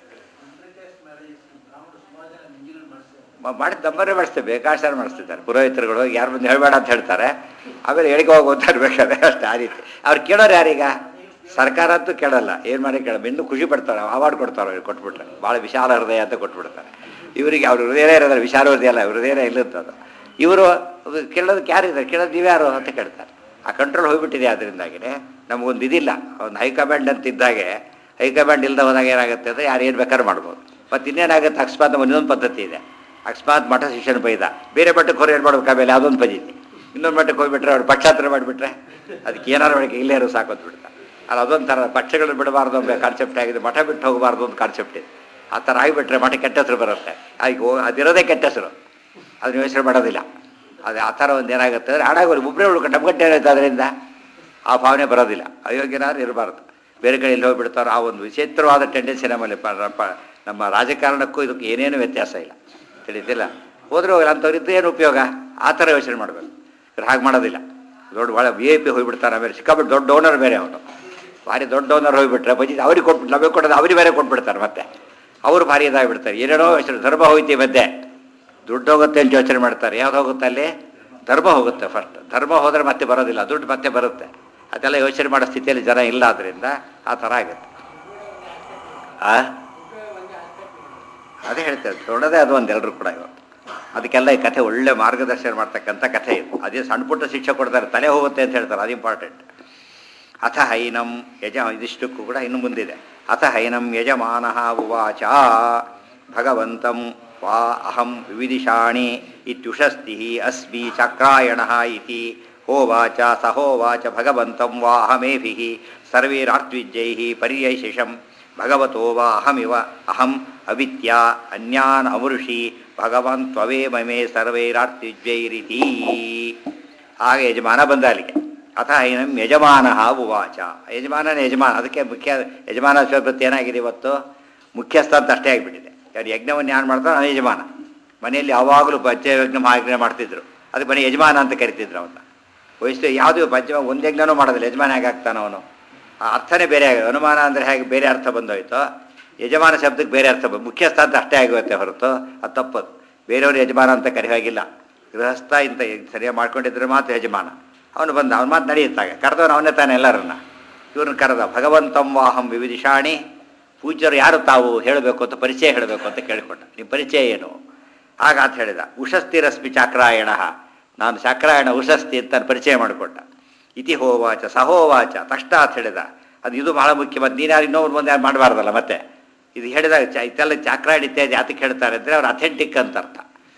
ಮ- ಮಾಡಿ ನಮ್ಮನ್ನೇ ಮಾಡಿಸ್ತೇವೆ ಬೇಕಾಸಾರ ಮಾಡಿಸ್ತಿದ್ದಾರೆ ಪುರೋಹಿತರುಗಳು ಯಾರು ಬಂದು ಹೇಳಬೇಡ ಅಂತ ಹೇಳ್ತಾರೆ ಆಮೇಲೆ ಹೇಳಿಕೆ ಹೋಗು ಅಂತ ಇರ್ಬೇಕಾದ್ರೆ ಅಷ್ಟೇ ಆ ರೀತಿ ಅವ್ರು ಕೇಳೋರು ಯಾರೀಗ ಸರ್ಕಾರ ಅಂತೂ ಕೇಳಲ್ಲ ಏನು ಮಾಡಿ ಕೇಳ ಇನ್ನೂ ಖುಷಿ ಪಡ್ತಾರೆ ಅವಾರ್ಡ್ ಕೊಡ್ತಾರೆ ಅವ್ರಿಗೆ ಕೊಟ್ಬಿಟ್ರೆ ಭಾಳ ವಿಶಾಲ ಹೃದಯ ಅಂತ ಕೊಟ್ಬಿಡ್ತಾರೆ ಇವರಿಗೆ ಅವ್ರ ಹೃದಯನೇ ಇರೋದಿಲ್ಲ ವಿಶಾಲ ಹೃದಯ ಅಲ್ಲ ಇವ್ರ ಹೃದಯನೇ ಇಲ್ಲಂತದು ಇವರು ಕೇಳೋದಕ್ಕೆ ಯಾರಿದ್ದಾರೆ ಕೇಳೋದು ನೀವ್ಯಾರು ಅಂತ ಕೇಳ್ತಾರೆ ಆ ಕಂಟ್ರೋಲ್ ಹೋಗ್ಬಿಟ್ಟಿದೆ ಅದರಿಂದಾಗಿನೇ ನಮಗೊಂದು ಇದಿಲ್ಲ ಒಂದು ಹೈಕಮಾಂಡ್ ಅಂತ ಇದ್ದಾಗೆ ಹೈಕಮಾಂಡ್ ಇಲ್ಲದ ಹೋದಾಗ ಏನಾಗುತ್ತೆ ಅಂದರೆ ಯಾರು ಏನು ಬೇಕಾದ್ರೂ ಮಾಡ್ಬೋದು ಮತ್ತು ಇನ್ನೇನಾಗುತ್ತೆ ಅಕಸ್ಮಾತ್ ನಮ್ಮ ಇನ್ನೊಂದು ಪದ್ಧತಿ ಇದೆ ಅಕಸ್ಮಾತ್ ಮಠ ಶಿಕ್ಷಣ ಬೈದ ಬೇರೆ ಮಠಕ್ಕೆ ಹೊರ ಏನು ಮಾಡ್ಬೇಕು ಆಮೇಲೆ ಅದೊಂದು ಪದ್ಧತಿ ಇನ್ನೊಂದು ಮಠಕ್ಕೆ ಹೋಗ್ಬಿಟ್ರೆ ಅವ್ರು ಪಕ್ಷಾಂತರ ಮಾಡಿಬಿಟ್ರೆ ಅದಕ್ಕೆ ಏನಾರು ಮಾಡಿಕೆ ಇಲ್ಲೇ ಇರೋ ಸಾಕೋದು ಬಿಡ್ತಾರೆ ಅಲ್ಲ ಅದೊಂದು ಥರ ಪಕ್ಷಗಳು ಬಿಡಬಾರ್ದು ಅಂತ ಕಾನ್ಸೆಪ್ಟ್ ಆಗಿದೆ ಮಠ ಬಿಟ್ಟು ಹೋಗಬಾರ್ದು ಅಂತ ಕಾನ್ಸೆಪ್ಟ್ ಇದೆ ಆ ಥರ ಆಗಿಬಿಟ್ರೆ ಮಠ ಕೆಟ್ಟ ಹೆಸರು ಬರುತ್ತೆ ಈಗ ಹೋ ಅದಿರೋದೇ ಕೆಟ್ಟ ಹೆಸರು ಅದನ್ನ ಯೋಚನೆ ಮಾಡೋದಿಲ್ಲ ಅದು ಆ ಥರ ಒಂದು ಏನಾಗುತ್ತೆ ಅಂದರೆ ಹಾಡಾಗೋರು ಒಬ್ಬರೇ ಉಳ್ಕೊಂಡು ನಮ್ಗಟ್ಟೆ ಏನಾಯ್ತು ಅದರಿಂದ ಆ ಭಾವನೆ ಬರೋದಿಲ್ಲ ಅಯೋಗ್ಯನಾದ್ರು ಇರಬಾರ್ದು ಬೇರೆ ಕಡೆ ಎಲ್ಲಿ ಹೋಗ್ಬಿಡ್ತಾರೋ ಆ ಒಂದು ವಿಚಿತ್ರವಾದ ಟೆಂಡೆನ್ಸಿ ನಮ್ಮಲ್ಲಿ ಪ- ಪ- ನಮ್ಮ ರಾಜಕಾರಣಕ್ಕೂ ಇದಕ್ಕೆ ಏನೇನು ವ್ಯತ್ಯಾಸ ಇಲ್ಲ ತಿಳಿತಿಲ್ಲ ಹೋದ್ರೆ ಹೋಗಲ್ಲ ಅಂಥವ್ರಿದ್ದು ಏನು ಉಪಯೋಗ ಆ ಥರ ಯೋಚನೆ ಮಾಡಬೇಕು ಇವ್ರು ಹಾಗೆ ಮಾಡೋದಿಲ್ಲ ದೊಡ್ಡ ಭಾಳ ವಿ ಐ ಪಿ ಹೋಗ್ಬಿಡ್ತಾರೆ ಆಮೇಲೆ ಸಿಕ್ಕಾಬಿಟ್ಟು ದೊಡ್ಡ ಓನರ್ ಬೇರೆ ಅವನು ಭಾರಿ ದೊಡ್ಡ ಓನರ್ ಹೋಗ್ಬಿಟ್ರೆ ಬಜಿ ಅವ್ರಿಗೆ ಕೊಟ್ಬಿಟ್ಟು ನಮಗೆ ಕೊಡೋದು ಅವ್ರಿಗೆ ಬೇರೆ ಕೊಟ್ಬಿಡ್ತಾರೆ ಮತ್ತೆ ಅವರು ಭಾರಿ ಇದಾಗ್ಬಿಡ್ತಾರೆ ಏನೇನೋ ಯೋಚನೆ ಧರ್ಮ ಹೋಯ್ತಿ ಮಧ್ಯೆ ದುಡ್ಡು ಹೋಗುತ್ತೆ ಅಂತ ಯೋಚನೆ ಮಾಡ್ತಾರೆ ಯಾವ್ದು ಹೋಗುತ್ತೆ ಅಲ್ಲಿ ಧರ್ಮ ಹೋಗುತ್ತೆ ಫಸ್ಟ್ ಧರ್ಮ ಹೋದರೆ ಮತ್ತೆ ಬರೋದಿಲ್ಲ ದುಡ್ಡು ಮತ್ತೆ ಬರುತ್ತೆ ಅದೆಲ್ಲ ಯೋಚನೆ ಮಾಡೋ ಸ್ಥಿತಿಯಲ್ಲಿ ಜನ ಇಲ್ಲ ಆದ್ದರಿಂದ ಆ ಥರ ಆಗುತ್ತೆ ಆ ಅದೇ ಹೇಳ್ತೇವೆ ದೊಡ್ಡದೇ ಅದು ಒಂದು ಎಲ್ಲರೂ ಕೂಡ ಇವತ್ತು ಅದಕ್ಕೆಲ್ಲ ಈ ಕಥೆ ಒಳ್ಳೆ ಮಾರ್ಗದರ್ಶನ ಮಾಡ್ತಕ್ಕಂಥ ಕಥೆ ಇದು ಅದೇ ಸಣ್ಣ ಪುಟ್ಟ ಶಿಕ್ಷೆ ಕೊಡ್ತಾರೆ ತಲೆ ಹೋಗುತ್ತೆ ಅಂತ ಹೇಳ್ತಾರೆ ಅದು ಇಂಪಾರ್ಟೆಂಟ್ ಅಥ ಹೈನಂ ಯಜ ಇದಿಷ್ಟಕ್ಕೂ ಕೂಡ ಇನ್ನು ಮುಂದಿದೆ ಅಥ ಹೈನಂ ಯಜಮಾನ ಉವಾಚ ಭಗವಂತಂ ವಾ ಅಹಂ ವಿವಿಧಿಷಾಣಿ ಇತ್ಯುಷಸ್ತಿ ಅಸ್ಮಿ ಚಕ್ರಾಯಣ ಇತಿ ಹೋವಾಚ ಸಹೋವಾಚ ಭಗವಂತಂ ವಾ ಅಹಮೇಭಿ ಸರ್ವೈರಾರ್ತ್ವಿಜ್ಯೈ ಪರ್ಯೈಶಿಷಂ ಭಗವತೋ ವಾ ಅಹಮಿವ ಅಹಂ ಅವಿದ್ಯಾ ಅನ್ಯಾನ್ ಅಮೃಷಿ ಭಗವಾನ್ ತ್ವವೇ ಮಮೇ ಸರ್ವೈರಾರ್ತ್ವಿಜ್ಯೈರಿತಿ ಆಗ ಯಜಮಾನ ಬಂದ ಅಲ್ಲಿಗೆ ಅಥ ಏನಂ ಯಜಮಾನ ಉವಾಚ ಯಜಮಾನನ ಯಜಮಾನ ಅದಕ್ಕೆ ಮುಖ್ಯ ಯಜಮಾನ ಸ್ವಲ್ಪತ್ತು ಏನಾಗಿದೆ ಇವತ್ತು ಮುಖ್ಯಸ್ಥ ಅಂತ ಅಷ್ಟೇ ಆಗಿಬಿಟ್ಟಿದೆ ಯಾರು ಯಜ್ಞವನ್ನು ಯಾರು ಮಾಡ್ತಾರೋ ಅವನು ಯಜಮಾನ ಮನೆಯಲ್ಲಿ ಯಾವಾಗಲೂ ಪಂಚ ಯಜ್ಞ ಮಹಾಯಜ್ಞ ಮಾಡ್ತಿದ್ರು ಅದಕ್ಕೆ ಮನೆ ಯಜಮಾನ ಅಂತ ಕರಿತಿದ್ರು ಅವನ್ನ ವಯಸ್ಸು ಯಾವುದೂ ಪಂಚ ಒಂದು ಯಜ್ಞನೂ ಮಾಡೋದಿಲ್ಲ ಯಜಮಾನ ಹೇಗೆ ಆಗ್ತಾನೆ ಅವನು ಆ ಅರ್ಥನೇ ಬೇರೆ ಆಗಿದೆ ಅನುಮಾನ ಅಂದರೆ ಹೇಗೆ ಬೇರೆ ಅರ್ಥ ಬಂದೋಯ್ತು ಯಜಮಾನ ಶಬ್ದಕ್ಕೆ ಬೇರೆ ಅರ್ಥ ಬಂದು ಮುಖ್ಯಸ್ಥ ಅಂತ ಅಷ್ಟೇ ಆಗುತ್ತೆ ಹೊರತು ಅದು ತಪ್ಪದು ಬೇರೆಯವರು ಯಜಮಾನ ಅಂತ ಕರೆಯೋ ಹಾಗಿಲ್ಲ ಗೃಹಸ್ಥ ಇಂತ ಸರಿಯಾಗಿ ಮಾಡ್ಕೊಂಡಿದ್ರೆ ಮಾತ್ರ ಯಜಮಾನ ಅವನು ಬಂದ ಅವನ ಮಾತು ನಡೆಯುತ್ತಾಗ ಕರೆದವನು ಅವನೇ ತಾನೆ ಎಲ್ಲರನ್ನ ಇವ್ರನ್ನ ಕರೆದ ಭಗವಂತಂ ವಾಹಂ ವಿವಿಧಿಷಾಣಿ ಪೂಜ್ಯರು ಯಾರು ತಾವು ಹೇಳಬೇಕು ಅಂತ ಪರಿಚಯ ಹೇಳಬೇಕು ಅಂತ ಕೇಳಿಕೊಂಡ ನಿಮ್ಮ ಪರಿಚಯ ಏನು ಆಗ ಅಂತ ಹೇಳಿದ ಉಷಸ್ತಿರಸ್ಮಿ ಚಾಕ್ರಾಯಣ ನಾನು ಚಾಕ್ರಾಯಣ ಉಷಸ್ತಿ ಅಂತ ಪರಿಚಯ ಮಾಡಿಕೊಂಡ ಇತಿ ಹೋವಾಚ ಸಹೋವಾಚ ತಕ್ಷಣ ಅಂತ ಹೇಳಿದ ಅದು ಇದು ಬಹಳ ಮುಖ್ಯ ಮತ್ತು ನೀನು ಇನ್ನೊಬ್ರು ಮುಂದೆ ಯಾರು ಮಾಡಬಾರ್ದಲ್ಲ ಮತ್ತೆ ಇದು ಹೇಳಿದಾಗ ಚ ಇದೆಲ್ಲ ಚಾಕ್ರಾಯಣ ಇತ್ಯಾದಿ ಯಾತಕ್ಕೆ ಹೇಳ್ತಾರೆ ಅಂದರೆ ಅವ್ರು ಅಥೆಂಟಿಕ್ ಅಂತ ಅರ್ಥ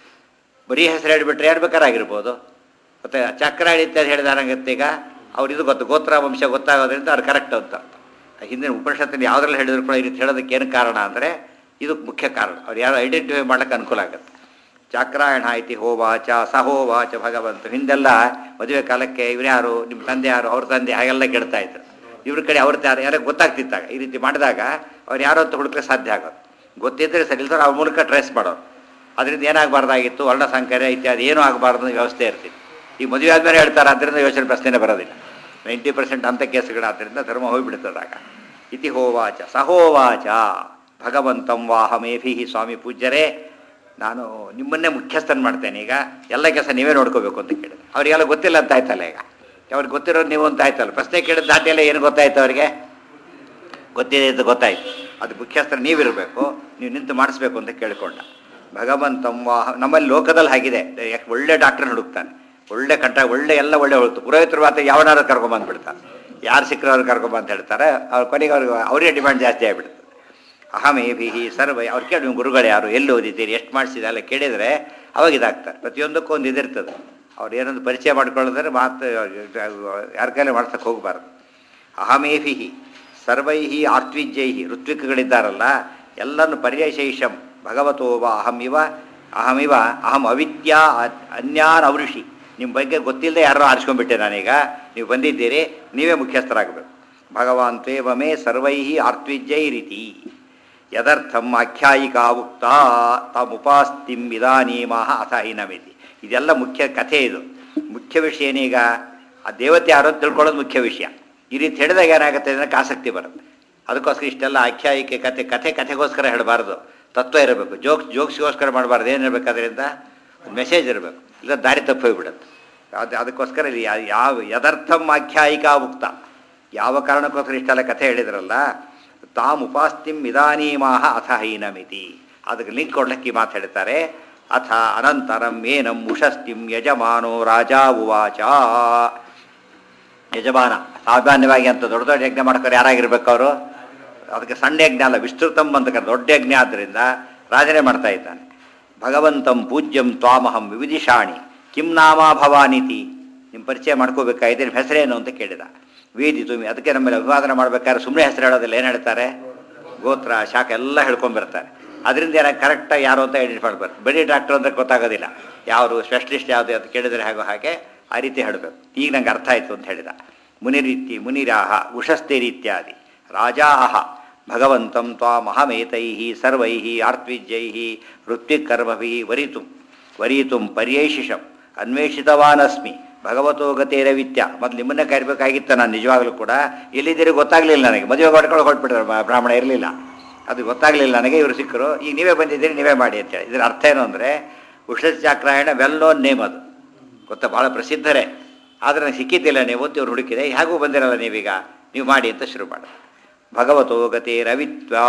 ಬರೀ ಹೆಸರು ಹೇಳಿಬಿಟ್ರೆ ಹೇಳ್ಬೇಕಾರಾಗಿರ್ಬೋದು ಮತ್ತು ಚಕ್ರಾಯಣ ಇತ್ಯಾದಿ ಹೇಳಿದಾರಂಗತ್ತೆ ಈಗ ಅವ್ರು ಇದು ಗೊತ್ತು ಗೋತ್ರ ವಂಶ ಗೊತ್ತಾಗೋದ್ರಿಂದ ಅವ್ರು ಕರೆಕ್ಟ್ ಅಂತ ಅರ್ಥ ಹಿಂದಿನ ಉಪನಿಷತ್ತಿನ ಯಾವುದ್ರಲ್ಲಿ ಹೇಳಿದ್ರು ಕೂಡ ಈ ರೀತಿ ಹೇಳೋದಕ್ಕೆ ಏನು ಕಾರಣ ಅಂದರೆ ಇದು ಮುಖ್ಯ ಕಾರಣ ಅವ್ರು ಯಾರು ಐಡೆಂಟಿಫೈ ಮಾಡೋಕ್ಕೆ ಅನುಕೂಲ ಆಗುತ್ತೆ ಚಾಕ್ರಾಯಣ ಇತಿ ಹೋವಾಚ ಸಹೋವಾಚ ಭಗವಂತ ಹಿಂದೆಲ್ಲ ಮದುವೆ ಕಾಲಕ್ಕೆ ಇವ್ರು ಯಾರು ನಿಮ್ಮ ತಂದೆ ಯಾರು ಅವ್ರ ತಂದೆ ಹಾಗೆಲ್ಲ ಕೇಳ್ತಾ ಇದ್ರು ಇವ್ರ ಕಡೆ ಅವ್ರ ಯಾರು ಯಾರೋ ಗೊತ್ತಾಗ್ತಿತ್ತಾಗ ಈ ರೀತಿ ಮಾಡಿದಾಗ ಅವ್ರು ಯಾರು ಅಂತ ಹುಡುಕಕ್ಕೆ ಸಾಧ್ಯ ಆಗೋದು ಗೊತ್ತಿದ್ದರೆ ಸರಿ ಇಲ್ದ್ರೆ ಅವ್ರ ಮೂಲಕ ಟ್ರೇಸ್ ಮಾಡೋರು ಅದರಿಂದ ಏನಾಗಬಾರ್ದಾಗಿತ್ತು ವರ್ಣ ಸಂಕರ್ಯ ಇತ್ಯಾದಿ ಏನೂ ಆಗಬಾರ್ದು ಅನ್ನೋ ವ್ಯವಸ್ಥೆ ಇರ್ತಿತ್ತು ಈಗ ಮದುವೆ ಆದಮೇಲೆ ಹೇಳ್ತಾರೆ ಅದರಿಂದ ಯೋಚನೆ ಪ್ರಶ್ನೆನೇ ಬರೋದಿಲ್ಲ ನೈಂಟಿ ಪರ್ಸೆಂಟ್ ಅಂಥ ಕೇಸುಗಳಾದ್ದರಿಂದ ಧರ್ಮ ಹೋಗಿಬಿಡ್ತದಾಗ ಇತಿ ಹೋವಾಚ ಸಹೋವಾಚ ಭಗವಂತಂ ವಾಹಮೇಭಿ ಸ್ವಾಮಿ ಪೂಜ್ಯರೇ ನಾನು ನಿಮ್ಮನ್ನೇ ಮುಖ್ಯಸ್ಥನ್ ಮಾಡ್ತೇನೆ ಈಗ ಎಲ್ಲ ಕೆಲಸ ನೀವೇ ನೋಡ್ಕೋಬೇಕು ಅಂತ ಕೇಳಿದೆ ಅವರಿಗೆಲ್ಲ ಗೊತ್ತಿಲ್ಲ ಅಂತ ಆಯ್ತಲ್ಲ ಈಗ ಅವ್ರಿಗೆ ಗೊತ್ತಿರೋದು ನೀವು ಅಂತ ಆಯ್ತಲ್ಲ ಪ್ರಶ್ನೆ ಕೇಳಿದ ದಾಟಿಯೆಲ್ಲ ಏನು ಗೊತ್ತಾಯ್ತು ಅವರಿಗೆ ಗೊತ್ತಿದೆ ಅಂತ ಗೊತ್ತಾಯ್ತು ಅದು ಮುಖ್ಯಸ್ಥರು ನೀವಿರಬೇಕು ನೀವು ನಿಂತು ಮಾಡಿಸ್ಬೇಕು ಅಂತ ಕೇಳಿಕೊಂಡ ಭಗವಂತಂ ವಾಹ ನಮ್ಮಲ್ಲಿ ಲೋಕದಲ್ಲಿ ಹಾಗಿದೆ ಯಾಕೆ ಒಳ್ಳೆ ಡಾಕ್ಟರ್ ಹುಡುಕ್ತಾನೆ ಒಳ್ಳೆ ಕಂಟ ಒಳ್ಳೆ ಎಲ್ಲ ಒಳ್ಳೆ ಹುಡುಕ್ತು ಪುರೋಹಿತರು ಮಾತ್ರ ಯಾವನಾರು ಕರ್ಕೊಂಬಂದ್ಬಿಡ್ತಾರೆ ಯಾರು ಸಿಕ್ಕರವ್ರು ಕರ್ಕೊಂಬಂತ ಹೇಳ್ತಾರೆ ಅವ್ರ ಕೊನೆಗೆ ಅವ್ರಿಗೆ ಅವರೇ ಡಿಮ್ಯಾಂಡ್ ಜಾಸ್ತಿ ಆಗಿಬಿಡ್ತದೆ ಅಹಮೇಭಿ ಸರ್ವ ಅವ್ರು ಕೇಳಿ ನೀವು ಗುರುಗಳು ಯಾರು ಎಲ್ಲಿ ಓದಿದ್ದೀರಿ ಎಷ್ಟು ಮಾಡಿಸಿದೆ ಎಲ್ಲ ಕೇಳಿದರೆ ಅವಾಗ ಇದಾಗ್ತಾರೆ ಪ್ರತಿಯೊಂದಕ್ಕೂ ಒಂದು ಇದಿರ್ತದೆ ಅವ್ರು ಏನೊಂದು ಪರಿಚಯ ಮಾಡ್ಕೊಳ್ಳೋದ್ರೆ ಮಾತು ಯಾರ ಕೈಲೇ ಮಾಡ್ಸಕ್ಕೆ ಹೋಗಬಾರ್ದು ಅಹಮೇಭಿ ಸರ್ವೈ ಆರ್ತ್ವಿಜ್ಯೈ ಋತ್ವಿಕ್ಗಳಿದ್ದಾರಲ್ಲ ಎಲ್ಲನ್ನು ಪರ್ಯಶೈಷಂ ಭಗವತೋವ ಅಹಮಿವ ಅಹಮಿವ ಅಹಂ ಅವಿದ್ಯಾ ಅ- ಅನ್ಯಾನ್ ಅವೃಷಿ ನಿಮ್ಮ ಬಗ್ಗೆ ಗೊತ್ತಿಲ್ಲದೆ ಯಾರೋ ಆರಿಸ್ಕೊಂಡ್ಬಿಟ್ಟೆ ನಾನೀಗ ನೀವು ಬಂದಿದ್ದೀರಿ ನೀವೇ ಮುಖ್ಯಸ್ಥರಾಗಬೇಕು ಭಗವಾನ್ ತ್ವೇವ ಮೇ ಸರ್ವೈ ಆರ್ತ್ವಿಜ್ಯೈರಿತಿ ಯದರ್ಥಂ ಆಖ್ಯಾಯಿಕಾ ಉಕ್ತ ತಮುಪಾಸ್ತಿಂ ಇದಾನೀಮಃ ಅಥ ಹಿನಮಿತಿ ಇದೆಲ್ಲ ಮುಖ್ಯ ಕಥೆ ಇದು ಮುಖ್ಯ ವಿಷಯ ಏನೀಗ ಆ ದೇವತೆ ಯಾರೋ ಅಂತ ತಿಳ್ಕೊಳ್ಳೋದು ಮುಖ್ಯ ವಿಷಯ ಈ ರೀತಿ ಹೇಳಿದಾಗ ಏನಾಗುತ್ತೆ ಅಂದರೆ ಆಸಕ್ತಿ ಬರುತ್ತೆ ಅದಕ್ಕೋಸ್ಕರ ಇಷ್ಟೆಲ್ಲ ಆಖ್ಯಾಯಿಕೆ ಕತೆ ಕಥೆ ಕಥೆಗೋಸ್ಕರ ಹೇಳಬಾರ್ದು ತತ್ವ ಇರಬೇಕು ಜೋಕ್ಸ್ ಜೋಕ್ಸ್ಗೋಸ್ಕರ ಮಾಡಬಾರ್ದು ಏನಿರಬೇಕು ಅದರಿಂದ ಒಂದು ಮೆಸೇಜ್ ಇರಬೇಕು ಇಲ್ಲ ದಾರಿ ತಪ್ಪಿ ಹೋಗ್ಬಿಡುತ್ತೆ ಅದು ಅದಕ್ಕೋಸ್ಕರ ಇಲ್ಲಿ ಯಾ- ಯಾವ ಯದರ್ಥಂ ಆಖ್ಯಾಯಿಕಾ ಉಕ್ತ ಯಾವ ಕಾರಣಕ್ಕೋಸ್ಕರ ಇಷ್ಟೆಲ್ಲ ಕಥೆ ಹೇಳಿದ್ರಲ್ಲ ತಾಮ್ ಉಪಾಸ್ತಿಂ ಇದಾನೀಮಾಹ ಅಥ ಹೀನಮಿತಿ ಅದಕ್ಕೆ ಲಿಂಕ್ ಕೊಡ್ಲಿಕ್ಕೆ ಈ ಮಾತು ಹೇಳ್ತಾರೆ ಅಥ ಅನಂತರಂ ಏನಂ ಉಷಸ್ತಿಂ ಯಜಮಾನೋ ರಾಜ ಉವಾಚ ಯಜಮಾನ ಸಾಮಾನ್ಯವಾಗಿ ಅಂತ ದೊಡ್ಡ ದೊಡ್ಡ ಯಜ್ಞ ಮಾಡ್ತಾರೆ ಯಾರಾಗಿರ್ಬೇಕು ಅವರು ಅದಕ್ಕೆ ಸಣ್ಣ ಯಜ್ಞ ಅಲ್ಲ ವಿಸ್ತೃತಂ ಅಂತ ಕರೆ ದೊಡ್ಡ ಯಜ್ಞ ಆದ್ದರಿಂದ ರಾಜನೇ ಮಾಡ್ತಾ ಇದ್ದಾನೆ ಭಗವಂತಂ ಪೂಜ್ಯಂ ತ್ವಾಮಹಂ ವಿವಿಧಿಷಾಣಿ ಕಿಂ ನಾಮ ಭವಾನಿತಿ ನಿಮ್ಮ ಪರಿಚಯ ಮಾಡ್ಕೋಬೇಕಾಗಿದೆ ನಿಮ್ಮ ಹೆಸರೇನು ಅಂತ ಕೇಳಿದ ವೇದಿ ತುಮಿ ಅದಕ್ಕೆ ನಮ್ಮಲ್ಲಿ ಅಭಿವಾದನೆ ಮಾಡ್ಬೇಕಾದ್ರೆ ಸುಮ್ಮನೆ ಹೆಸರು ಹೇಳೋದಿಲ್ಲ ಏನು ಹೇಳ್ತಾರೆ ಗೋತ್ರ ಶಾಖ ಎಲ್ಲ ಹೇಳ್ಕೊಂಡ್ಬರ್ತಾರೆ ಅದರಿಂದ ಏನಾಗ ಕರೆಕ್ಟಾಗಿ ಯಾರು ಅಂತ ಐಡೆಂಟಿಫೈ ಮಾಡ್ಬಾರ್ದು ಬರೀ ಡಾಕ್ಟರ್ ಅಂದರೆ ಗೊತ್ತಾಗೋದಿಲ್ಲ ಯಾರು ಸ್ಪೆಷಲಿಸ್ಟ್ ಯಾವುದು ಅಂತ ಕೇಳಿದರೆ ಹಾಗೋ ಹಾಗೆ ಆ ರೀತಿ ಹೇಳಬೇಕು ಈಗ ನಂಗೆ ಅರ್ಥ ಆಯಿತು ಅಂತ ಹೇಳಿದ ಮುನಿರೀತಿ ಮುನಿರಾಹ ಉಷಸ್ತಿರಿತ್ಯಾದಿ ರಾಜಾಹ ಭಗವಂತಂ ತ್ವಾಮಹಮೇತೈ ಸರ್ವೈ ಆರ್ತ್ವಿಜ್ಯೈ ಋತ್ವಿಕರ್ಮಭಿ ವರಿತು ವರೀತು ಪರ್ಯೈಷಿಷಂ ಅನ್ವೇಷಿತವಾನಸ್ಮಿ ಭಗವತೋ ಗತೇರವಿತ್ಯ ಮೊದಲು ನಿಮ್ಮನ್ನೇ ಕರಿಬೇಕಾಗಿತ್ತು ನಾನು ನಿಜವಾಗ್ಲೂ ಕೂಡ ಎಲ್ಲಿದ್ದೀರಿ ಗೊತ್ತಾಗಲಿಲ್ಲ ನನಗೆ ಮದುವೆ ಮಾಡ್ಕೊಂಡು ಹೊರಟ್ಬಿಟ್ರೆ ಬ್ರಾಹ್ಮಣ ಇರಲಿಲ್ಲ ಅದು ಗೊತ್ತಾಗಲಿಲ್ಲ ನನಗೆ ಇವರು ಸಿಕ್ಕರು ಈಗ ನೀವೇ ಬಂದಿದ್ದೀರಿ ನೀವೇ ಮಾಡಿ ಅಂತೇಳಿ ಇದರ ಅರ್ಥ ಏನು ಅಂದರೆ ಉಷಚಾಕ್ರಾಯಣ ವೆಲ್ ನೋನ್ ನೇಮ್ ಅದು ಗೊತ್ತಾ ಭಾಳ ಪ್ರಸಿದ್ಧರೇ ಆದರೆ ನನಗೆ ಸಿಕ್ಕಿದ್ದಿಲ್ಲ ನೀವು ಇವ್ರು ಹುಡುಕಿದೆ ಹೇಗೂ ಬಂದಿರಲ್ಲ ನೀವೀಗ ನೀವು ಮಾಡಿ ಅಂತ ಶುರು ಮಾಡ ಭಗವತೋ ಗತೆ ರವಿತ್ವಾ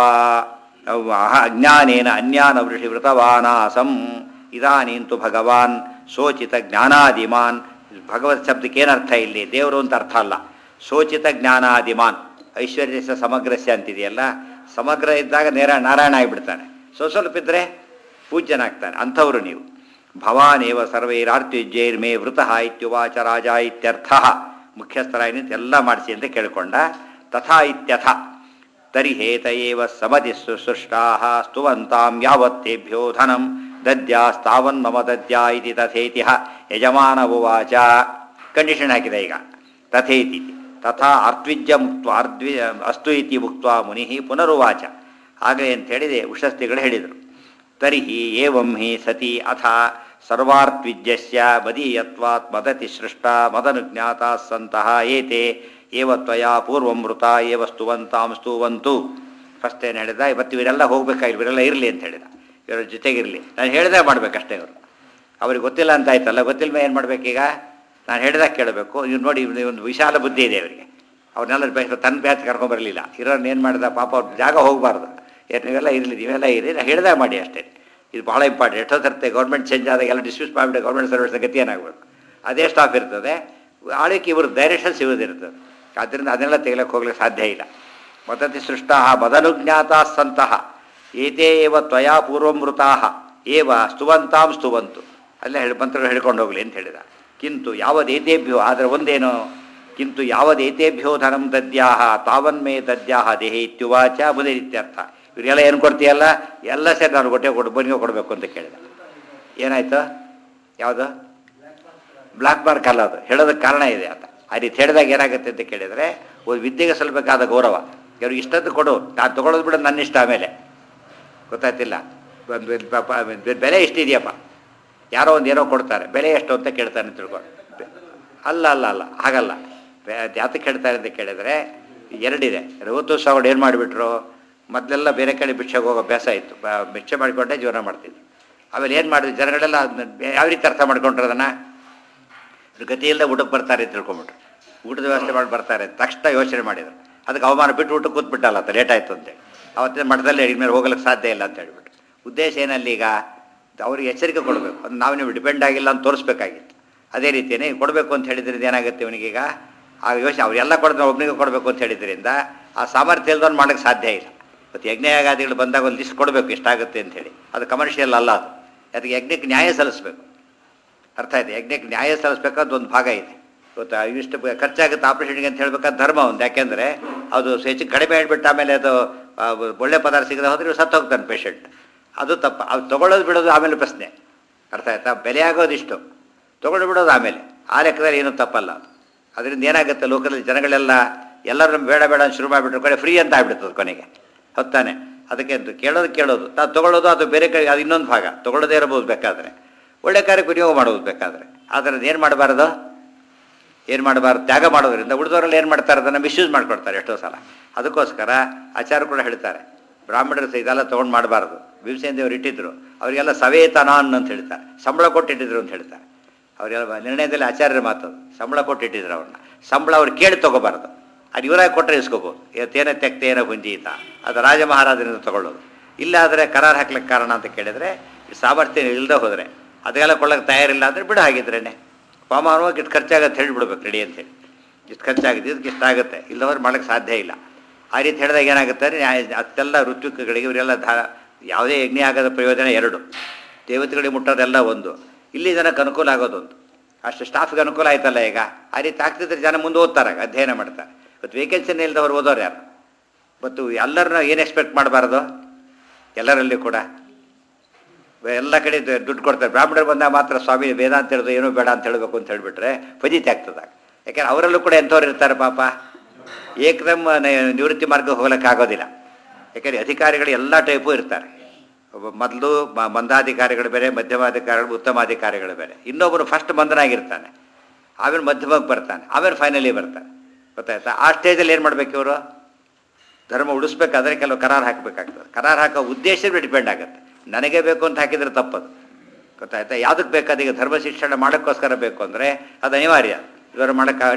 ಅಜ್ಞಾನೇನ ಅನ್ಯಾನ ವೃಷಿ ವೃತವಾನಾಸಂ ಇದಾನೀಂತು ಭಗವಾನ್ ಸೋಚಿತ ಜ್ಞಾನಾದಿಮಾನ್ ಭಗವತ್ ಶಬ್ದಕ್ಕೆ ಏನರ್ಥ ಇಲ್ಲಿ ದೇವರು ಅಂತ ಅರ್ಥ ಅಲ್ಲ ಸೋಚಿತ ಜ್ಞಾನಾದಿಮಾನ್ ಐಶ್ವರ್ಯಸ ಸಮಗ್ರಸ್ಯ ಅಂತಿದೆಯಲ್ಲ ಸಮಗ್ರ ಇದ್ದಾಗ ನೇರ ನಾರಾಯಣ ಆಗಿಬಿಡ್ತಾನೆ ಸೊ ಸ್ವಲ್ಪ ಇದ್ದರೆ ಪೂಜ್ಯನಾಗ್ತಾನೆ ಅಂಥವರು ನೀವು ಭವಾನೇವ ಸರ್ವೈರಾರ್ತ್ಯುಜ್ಯೈರ್ಮೇ ವೃತಃ ಇತ್ಯುವಾಚ ರಾಜ ಇತ್ಯರ್ಥ ಮುಖ್ಯಸ್ಥರಾಗಿ ನಿಂತು ಎಲ್ಲ ಮಾಡಿಸಿ ಅಂತ ಕೇಳಿಕೊಂಡ ತಥಾ ಇತ್ಯಥ ತರಿಹೇತ ಏವ ಸಮತಿ ಸುಸೃಷ್ಟಾ ಸ್ತುವಂತಾಂ ಯಾವತ್ತೇಭ್ಯೋ ಧನಂ ದದ್ಯಾಸ್ತಾವನ್ ಮಮ ದದ್ಯಾ ಇತಿ ತಥೇತಿ ಯಜಮಾನ ಉವಾಚ ಕಂಡೀಷನ್ ಹಾಕಿದೆ ಈಗ ತಥೇತಿ ತಥಾ ಅರ್ತ್ವಿಜ್ಯ ಮುಕ್ತ ಅರ್ದ್ವಿ ಅಸ್ತು ಇತಿ ಮುಕ್ತ ಮುನಿ ಪುನರುವಾಚ ಹಾಗೆ ಅಂತ ಹೇಳಿದೆ ಉಷಸ್ತಿಗಳು ಹೇಳಿದರು ತರ್ಹಿ ಏವಂ ಹಿ ಸತಿ ಅಥ ಸರ್ವಾರ್ತ್ವಿಜ್ಯಸ್ಯ ಮದೀಯತ್ವಾತ್ ಮದತಿ ಸೃಷ್ಟ ಮದನುಜ್ಞಾತಾ ಸಂತಹ ಏತೆ ಏವ ತ್ವಯಾ ಪೂರ್ವಂ ಮೃತ ಏವ ಸ್ತುವಂತಾಂ ಸ್ತುವಂತು ಫಸ್ಟ್ ಏನು ಹೇಳಿದ ಇವತ್ತು ಇವರೆಲ್ಲ ಹೋಗ್ಬೇಕಾಗಿಲ್ಲ ಇವರೆಲ್ಲ ಇರಲಿ ಅಂತ ಹೇಳಿದ ಇವರ ಜೊತೆಗಿರಲಿ ನಾನು ಹೇಳಿದಾಗ ಮಾಡ್ಬೇಕಷ್ಟೇ ಇವರು ಅವ್ರಿಗೆ ಗೊತ್ತಿಲ್ಲ ಅಂತ ಆಯ್ತಲ್ಲ ಗೊತ್ತಿಲ್ಲ ಏನು ಮಾಡ್ಬೇಕೀಗ ನಾನು ಹೇಳಿದಾಗ ಕೇಳಬೇಕು ಇವ್ರು ನೋಡಿ ಇವ್ನಿಗೆ ಒಂದು ವಿಶಾಲ ಬುದ್ಧಿ ಇದೆ ಅವರಿಗೆ ಅವ್ರನ್ನೆಲ್ಲ ಬೇಕು ತನ್ನ ಬ್ಯಾಚ್ ಕರ್ಕೊಂಬರಲಿಲ್ಲ ಇರೋರ್ನ ಏನು ಮಾಡಿದ ಪಾಪ ಅವ್ರ ಜಾಗ ಹೋಗಬಾರ್ದು ಏನು ನೀವೆಲ್ಲ ಇರಲಿ ನೀವೆಲ್ಲ ಇರಿ ನಾನು ಹೇಳಿದಾಗ ಮಾಡಿ ಅಷ್ಟೇ ಇದು ಭಾಳ ಇಂಪಾರ್ಟೆಂಟ್ ಎಷ್ಟೋ ಸರ್ತೆ ಗೌರ್ಮೆಂಟ್ ಚೇಂಜ್ ಆದಾಗ ಎಲ್ಲ ಡಿಸ್ಮಿಸ್ ಮಾಡಿಬಿಟ್ಟು ಗೌರ್ಮೆಂಟ್ ಸರ್ವಿಸ್ ಗತಿ ಏನಾಗಬೇಕು ಅದೇ ಸ್ಟಾಫ್ ಇರ್ತದೆ ಆಳಿಕೆ ಇವರು ಡೈರೆಕ್ಷನ್ಸ್ ಇರೋದಿರ್ತದೆ ಆದ್ದರಿಂದ ಅದನ್ನೆಲ್ಲ ತೆಗಿಲಕ್ಕೆ ಹೋಗ್ಲಿಕ್ಕೆ ಸಾಧ್ಯ ಇಲ್ಲ ಮತತಿ ಸೃಷ್ಟ ಮದನುಜ್ಞಾತಾ ಸಂತಹ ಏತೇ ಏವ ತ್ವಯಾ ಪೂರ್ವಮೃತಾ ಏವ ಸ್ತುವಂತಾಂ ಸ್ತುವಂತು ಅಲ್ಲೇ ಹೇಳಿ ಮಂತ್ರಗಳು ಹೇಳ್ಕೊಂಡು ಹೋಗಲಿ ಅಂತ ಹೇಳಿದ ಕಿಂತು ಯಾವದೇತೇಭ್ಯೋ ಆದರೆ ಒಂದೇನು ಕಿಂತು ಯಾವದೇತೇಭ್ಯೋ ಧನಂ ದದ್ಯಾಹ ತಾವನ್ಮೇ ದದ್ಯಾಹ ದೇಹೇ ಇತ್ಯುವಾಚ ಮುನಿರಿತ್ಯರ್ಥ ಇವರೆಲ್ಲ ಏನು ಕೊಡ್ತೀಯಲ್ಲ ಎಲ್ಲ ಸೇರಿ ನಾನು ಕೊಟ್ಟೆ ಕೊಡು ಬನ್ನಿಗೆ ಕೊಡಬೇಕು ಅಂತ ಕೇಳಿದ ಏನಾಯ್ತು ಯಾವುದು ಬ್ಲಾಕ್ ಮಾರ್ಕ್ ಅಲ್ಲ ಅದು ಹೇಳೋದಕ್ಕೆ ಕಾರಣ ಇದೆ ಅಂತ ಆ ರೀತಿ ಹೇಳಿದಾಗ ಏನಾಗುತ್ತೆ ಅಂತ ಕೇಳಿದರೆ ಒಂದು ವಿದ್ಯೆಗೆ ಸಲ್ಲಬೇಕಾದ ಗೌರವ ಇವ್ರಿಗೆ ಇಷ್ಟದ್ದು ಕೊಡು ನಾನು ತೊಗೊಳೋದು ಬಿಡೋದು ನನ್ನ ಇಷ್ಟ ಆಮೇಲೆ ಗೊತ್ತಾಯ್ತಿಲ್ಲ ಒಂದು ಬೆಲ್- ಪಾಪ ಬೆಲ್- ಬೆಲೆ ಇಷ್ಟಿದೆಯಪ್ಪ ಯಾರೋ ಒಂದು ಏನೋ ಕೊಡ್ತಾರೆ ಬೆಲೆ ಎಷ್ಟು ಅಂತ ಕೇಳ್ತಾನೆ ತಿಳ್ಕೊಂಡು ಬೆ- ಅಲ್ಲ ಅಲ್ಲ ಅಲ್ಲ ಹಾಗಲ್ಲ ಬೆ- ಅದ್ ಯಾತಕ್ಕೆ ಹೇಳ್ತಾರೆ ಅಂತ ಕೇಳಿದರೆ ಎರಡಿದೆ ರಘುತ್ಸವ ಏನು ಮಾಡಿಬಿಟ್ರು ಮೊದಲೆಲ್ಲ ಬೇರೆ ಕಡೆ ಭಿಕ್ಷೆಗೆ ಹೋಗೋ ಅಭ್ಯಾಸ ಇತ್ತು ಬ- ಭಿಕ್ಷೆ ಮಾಡಿಕೊಂಡೇ ಜೀವನ ಮಾಡ್ತಿದ್ರು ಆಮೇಲೆ ಏನು ಮಾಡಿದ್ರು ಜನಗಳೆಲ್ಲ ಅದ್ನ ಯಾವ ರೀತಿ ಅರ್ಥ ಮಾಡ್ಕೊಂಡ್ರು ಅದನ್ನು ಗತಿಯಿಲ್ಲದೆ ಊಟಕ್ಕೆ ಬರ್ತಾರೆ ಅಂತ ತಿಳ್ಕೊಂಬಿಟ್ರು ಊಟದ ವ್ಯವಸ್ಥೆ ಮಾಡಿ ಬರ್ತಾರೆ ಅಂತ ತಕ್ಷಣ ಯೋಚನೆ ಮಾಡಿದ್ರು ಅದಕ್ಕೆ ಅವಮಾನ ಬಿಟ್ಟು ಊಟಕ್ಕೆ ಕೂತ್ಬಿಟ್ಟಲ್ಲ ಅಂತ ಲೇಟ್ ಆಯಿತು ಅಂತೇಳಿ ಅವತ್ತಿನ ಮಠದಲ್ಲಿ ಇನ್ಮೇಲೆ ಹೋಗ್ಲಿಕ್ಕೆ ಸಾಧ್ಯ ಇಲ್ಲ ಅಂತ ಹೇಳ್ಬಿಟ್ಟು ಉದ್ದೇಶ ಏನಲ್ಲಿ ಈಗ ಅವ್ರಿಗೆ ಎಚ್ಚರಿಕೆ ಕೊಡಬೇಕು ಅದು ನಾವು ನೀವು ಡಿಪೆಂಡ್ ಆಗಿಲ್ಲ ಅಂತ ತೋರಿಸ್ಬೇಕಾಗಿತ್ತು ಅದೇ ರೀತಿಯೇ ಕೊಡಬೇಕು ಅಂತ ಹೇಳಿದ್ರಿಂದ ಏನಾಗುತ್ತೆ ಇವನಿಗೀಗ ಆ ಯೋಚನೆ ಅವರೆಲ್ಲ ಕೊಡಿದ್ರೆ ಒಬ್ಬನಿಗೆ ಕೊಡಬೇಕು ಅಂತ ಹೇಳಿದ್ರಿಂದ ಆ ಸಾಮರ್ಥ್ಯ ಇಲ್ದವ್ನು ಮಾಡೋಕ್ಕೆ ಸಾಧ್ಯ ಇಲ್ಲ ಮತ್ತು ಯಜ್ಞಯಾಗಾದಿಗಳು ಬಂದಾಗ ಒಂದು ಲಿಸ್ಟ್ ಕೊಡಬೇಕು ಎಷ್ಟಾಗುತ್ತೆ ಅಂತೇಳಿ ಅದು ಕಮರ್ಷಿಯಲ್ ಅಲ್ಲ ಅದು ಅದಕ್ಕೆ ಯಜ್ಞಕ್ಕೆ ನ್ಯಾಯ ಸಲ್ಲಿಸಬೇಕು ಅರ್ಥ ಆಯ್ತು ಯಜ್ಞಕ್ಕೆ ನ್ಯಾಯ ಸಲ್ಲಿಸ್ಬೇಕಾದ ಒಂದು ಭಾಗ ಇದೆ ಗೊತ್ತಾ ಇಷ್ಟು ಬ- ಖರ್ಚಾಗುತ್ತೆ ಆಪರೇಷನ್ಗೆ ಅಂತ ಹೇಳ್ಬೇಕಾದ ಧರ್ಮ ಒಂದು ಯಾಕೆಂದರೆ ಅದು ಹೆಚ್ಚು ಕಡಿಮೆ ಹೇಳ್ಬಿಟ್ಟು ಆಮೇಲೆ ಅದು ಆ, ಒಳ್ಳೆ ಪದಾರ್ಥ ಸಿಗದೆ ಹೋದ್ರೆ ಇವ್ನು ಸತ್ತು ಹೋಗ್ತಾನೆ ಪೇಷಂಟ್ ಅದು ತಪ್ಪು ಅದು ತೊಗೊಳ್ಳೋದು ಬಿಡೋದು ಆಮೇಲೆ ಪ್ರಶ್ನೆ ಅರ್ಥ ಆಯ್ತಾ ಬೆಲೆ ಆಗೋದು ಇಷ್ಟು ತೊಗೊಂಡು ಬಿಡೋದು ಆಮೇಲೆ ಆ ಲೆಕ್ಕದಲ್ಲಿ ಏನೂ ತಪ್ಪಲ್ಲ ಅದು ಅದರಿಂದ ಏನಾಗುತ್ತೆ ಲೋಕದಲ್ಲಿ ಜನಗಳೆಲ್ಲ ಎಲ್ಲರೂ ಬೇಡ ಬೇಡ ಅಂತ ಶುರು ಮಾಡಿಬಿಟ್ರು ಕೊನೆ ಫ್ರೀ ಅಂತ ಆಗ್ಬಿಡ್ತದೆ ಕೊನೆಗೆ ಹೊತ್ತಾನೆ ಅದಕ್ಕೆ ಅಂತ ಕೇಳೋದು ಕೇಳೋದು ನಾವು ತೊಗೊಳ್ಳೋದು ಅದು ಬೇರೆ ಕಡೆ ಅದು ಇನ್ನೊಂದು ಭಾಗ ತೊಗೊಳ್ಳೋದೇ ಇರಬಹುದು ಬೇಕಾದರೆ ಒಳ್ಳೆ ಕಾರ್ಯಕ್ಕೆ ವಿನಿಯೋಗ ಮಾಡೋದು ಬೇಕಾದರೆ ಆದರೆ ಏನು ಮಾಡಬಾರ್ದು ಏನು ಮಾಡಬಾರ್ದು ತ್ಯಾಗ ಮಾಡೋದ್ರಿಂದ ಉಳಿದವರಲ್ಲಿ ಏನು ಮಾಡ್ತಾರೆ ಅದನ್ನು ಮಿಸ್ಯೂಸ್ ಮಾಡ್ಕೊಡ್ತಾರೆ ಎಷ್ಟೋ ಸಲ ಅದಕ್ಕೋಸ್ಕರ ಆಚಾರ ಕೂಡ ಹೇಳ್ತಾರೆ ಬ್ರಾಹ್ಮಣರು ಸಹ ಇದೆಲ್ಲ ತೊಗೊಂಡು ಮಾಡಬಾರ್ದು ಭೀಮಸೇನ ದೇವರು ಇಟ್ಟಿದ್ರು ಅವರಿಗೆಲ್ಲ ಸವೇತನಾನ್ ಅಂತ ಹೇಳ್ತಾರೆ ಸಂಬಳ ಕೊಟ್ಟಿಟ್ಟಿದ್ರು ಅಂತ ಹೇಳ್ತಾರೆ ಅವರೆಲ್ಲ ನಿರ್ಣಯದಲ್ಲಿ ಆಚಾರ್ಯರ ಮಾತದು ಸಂಬಳ ಕೊಟ್ಟಿಟ್ಟಿದ್ರು ಅವ್ರನ್ನ ಸಂಬಳ ಅವ್ರು ಕೇಳಿ ತೊಗೋಬಾರ್ದು ಅದು ಇವರಾಗಿ ಕೊಟ್ಟರೆ ಇಸ್ಕೋಬೋದು ತೇನ ತೆಕ್ತೇನ ಹುಂಜೀತ ಅದು ರಾಜ ಮಹಾರಾಜರಿಂದ ತಗೊಳ್ಳೋದು ಇಲ್ಲಾದರೆ ಕರಾರ್ ಹಾಕ್ಲಿಕ್ಕೆ ಕಾರಣ ಅಂತ ಕೇಳಿದರೆ ಸಾಮರ್ಥ್ಯ ಇಲ್ಲದೆ ಹೋದರೆ ಅದೆಲ್ಲ ಕೊಳ್ಳೋಕೆ ತಯಾರಿಲ್ಲ ಅಂದರೆ ಬಿಡು ಹಾಗಿದ್ರೇನೆ ಪಾಮಾನವಾಗಿ ಇಷ್ಟು ಖರ್ಚಾಗತ್ತೆ ಹೇಳಿಬಿಡ್ಬೇಕು ರೆಡಿ ಅಂತೇಳಿ ಇಷ್ಟು ಖರ್ಚಾಗುತ್ತೆ ಇದಕ್ಕೆ ಇಷ್ಟ ಆಗುತ್ತೆ ಇಲ್ಲದವ್ರು ಮಾಡೋಕ್ಕೆ ಸಾಧ್ಯ ಇಲ್ಲ ಆ ರೀತಿ ಹೇಳಿದಾಗ ಏನಾಗುತ್ತೆ ಅಂದರೆ ಅಷ್ಟೆಲ್ಲ ಋತ್ವಿಕಗಳಿಗೆ ಇವರೆಲ್ಲ ಧಾ ಯಾವುದೇ ಯಜ್ಞ ಆಗೋದ ಪ್ರಯೋಜನ ಎರಡು ದೇವತೆಗಳಿಗೆ ಮುಟ್ಟೋದೆಲ್ಲ ಒಂದು ಇಲ್ಲಿ ಜನಕ್ಕೆ ಅನುಕೂಲ ಆಗೋದೊಂದು ಅಷ್ಟು ಸ್ಟಾಫ್ಗೆ ಅನುಕೂಲ ಆಯ್ತಲ್ಲ ಈಗ ಆ ರೀತಿ ಆಗ್ತಿದ್ರೆ ಜನ ಮುಂದೆ ಓದ್ತಾರೆ ಅಧ್ಯಯನ ಮಾಡ್ತಾರೆ ಇವತ್ತು ವೇಕೆನ್ಸಿನೇ ಇಲ್ದವ್ರು ಓದೋರು ಯಾರು ಮತ್ತು ಎಲ್ಲರನ್ನ ಏನು ಎಕ್ಸ್ಪೆಕ್ಟ್ ಮಾಡಬಾರ್ದು ಎಲ್ಲರಲ್ಲಿ ಕೂಡ ಎಲ್ಲ ಕಡೆ ದು- ದುಡ್ಡು ಕೊಡ್ತಾರೆ ಬ್ರಾಹ್ಮಣರು ಬಂದಾಗ ಮಾತ್ರ ಸ್ವಾಮಿ ವೇದಾಂತ ಹೇಳೋದು ಏನೂ ಬೇಡ ಅಂತ ಹೇಳಬೇಕು ಅಂತ ಹೇಳಿಬಿಟ್ರೆ ಫಜೀತಿ ಆಗ್ತದಾಗ ಯಾಕೆಂದ್ರೆ ಅವರಲ್ಲೂ ಕೂಡ ಎಂಥವ್ರು ಇರ್ತಾರೆ ಪಾಪ ಏಕದಮ್ ನ- ನಿವೃತ್ತಿ ಮಾರ್ಗ ಹೋಗ್ಲಿಕ್ಕೆ ಆಗೋದಿಲ್ಲ ಯಾಕೆಂದರೆ ಅಧಿಕಾರಿಗಳು ಎಲ್ಲ ಟೈಪು ಇರ್ತಾರೆ ಒಬ್ಬ ಮೊದಲು ಮ- ಮಂದಾಧಿಕಾರಿಗಳು ಬೇರೆ ಮಧ್ಯಮಾಧಿಕಾರಿಗಳು ಉತ್ತಮಾಧಿಕಾರಿಗಳು ಬೇರೆ ಇನ್ನೊಬ್ಬರು ಫಸ್ಟ್ ಮಂದನಾಗಿರ್ತಾನೆ ಆಮೇಲೆ ಮಧ್ಯಮಕ್ಕೆ ಬರ್ತಾನೆ ಆಮೇಲೆ ಫೈನಲಿ ಬರ್ತಾನೆ ಗೊತ್ತಾಯ್ತಾ ಆ ಸ್ಟೇಜಲ್ಲಿ ಏನು ಮಾಡ್ಬೇಕು ಇವರು ಧರ್ಮ ಉಳಿಸ್ಬೇಕಾದ್ರೆ ಕೆಲವು ಕರಾರು ಹಾಕಬೇಕಾಗ್ತದೆ ಕರಾರು ಹಾಕೋ ಉದ್ದೇಶ ಡಿಪೆಂಡ್ ಆಗುತ್ತೆ ನನಗೆ ಬೇಕು ಅಂತ ಹಾಕಿದರೆ ತಪ್ಪದು ಗೊತ್ತಾಯ್ತಾ ಯಾವುದಕ್ಕೆ ಬೇಕಾದ ಈಗ ಧರ್ಮ ಶಿಕ್ಷಣ ಮಾಡೋಕ್ಕೋಸ್ಕರ ಬೇಕು ಅಂದರೆ ಅದು ಅನಿವಾರ್ಯ ಇವರು ಮಾಡೋಕ್ಕೆ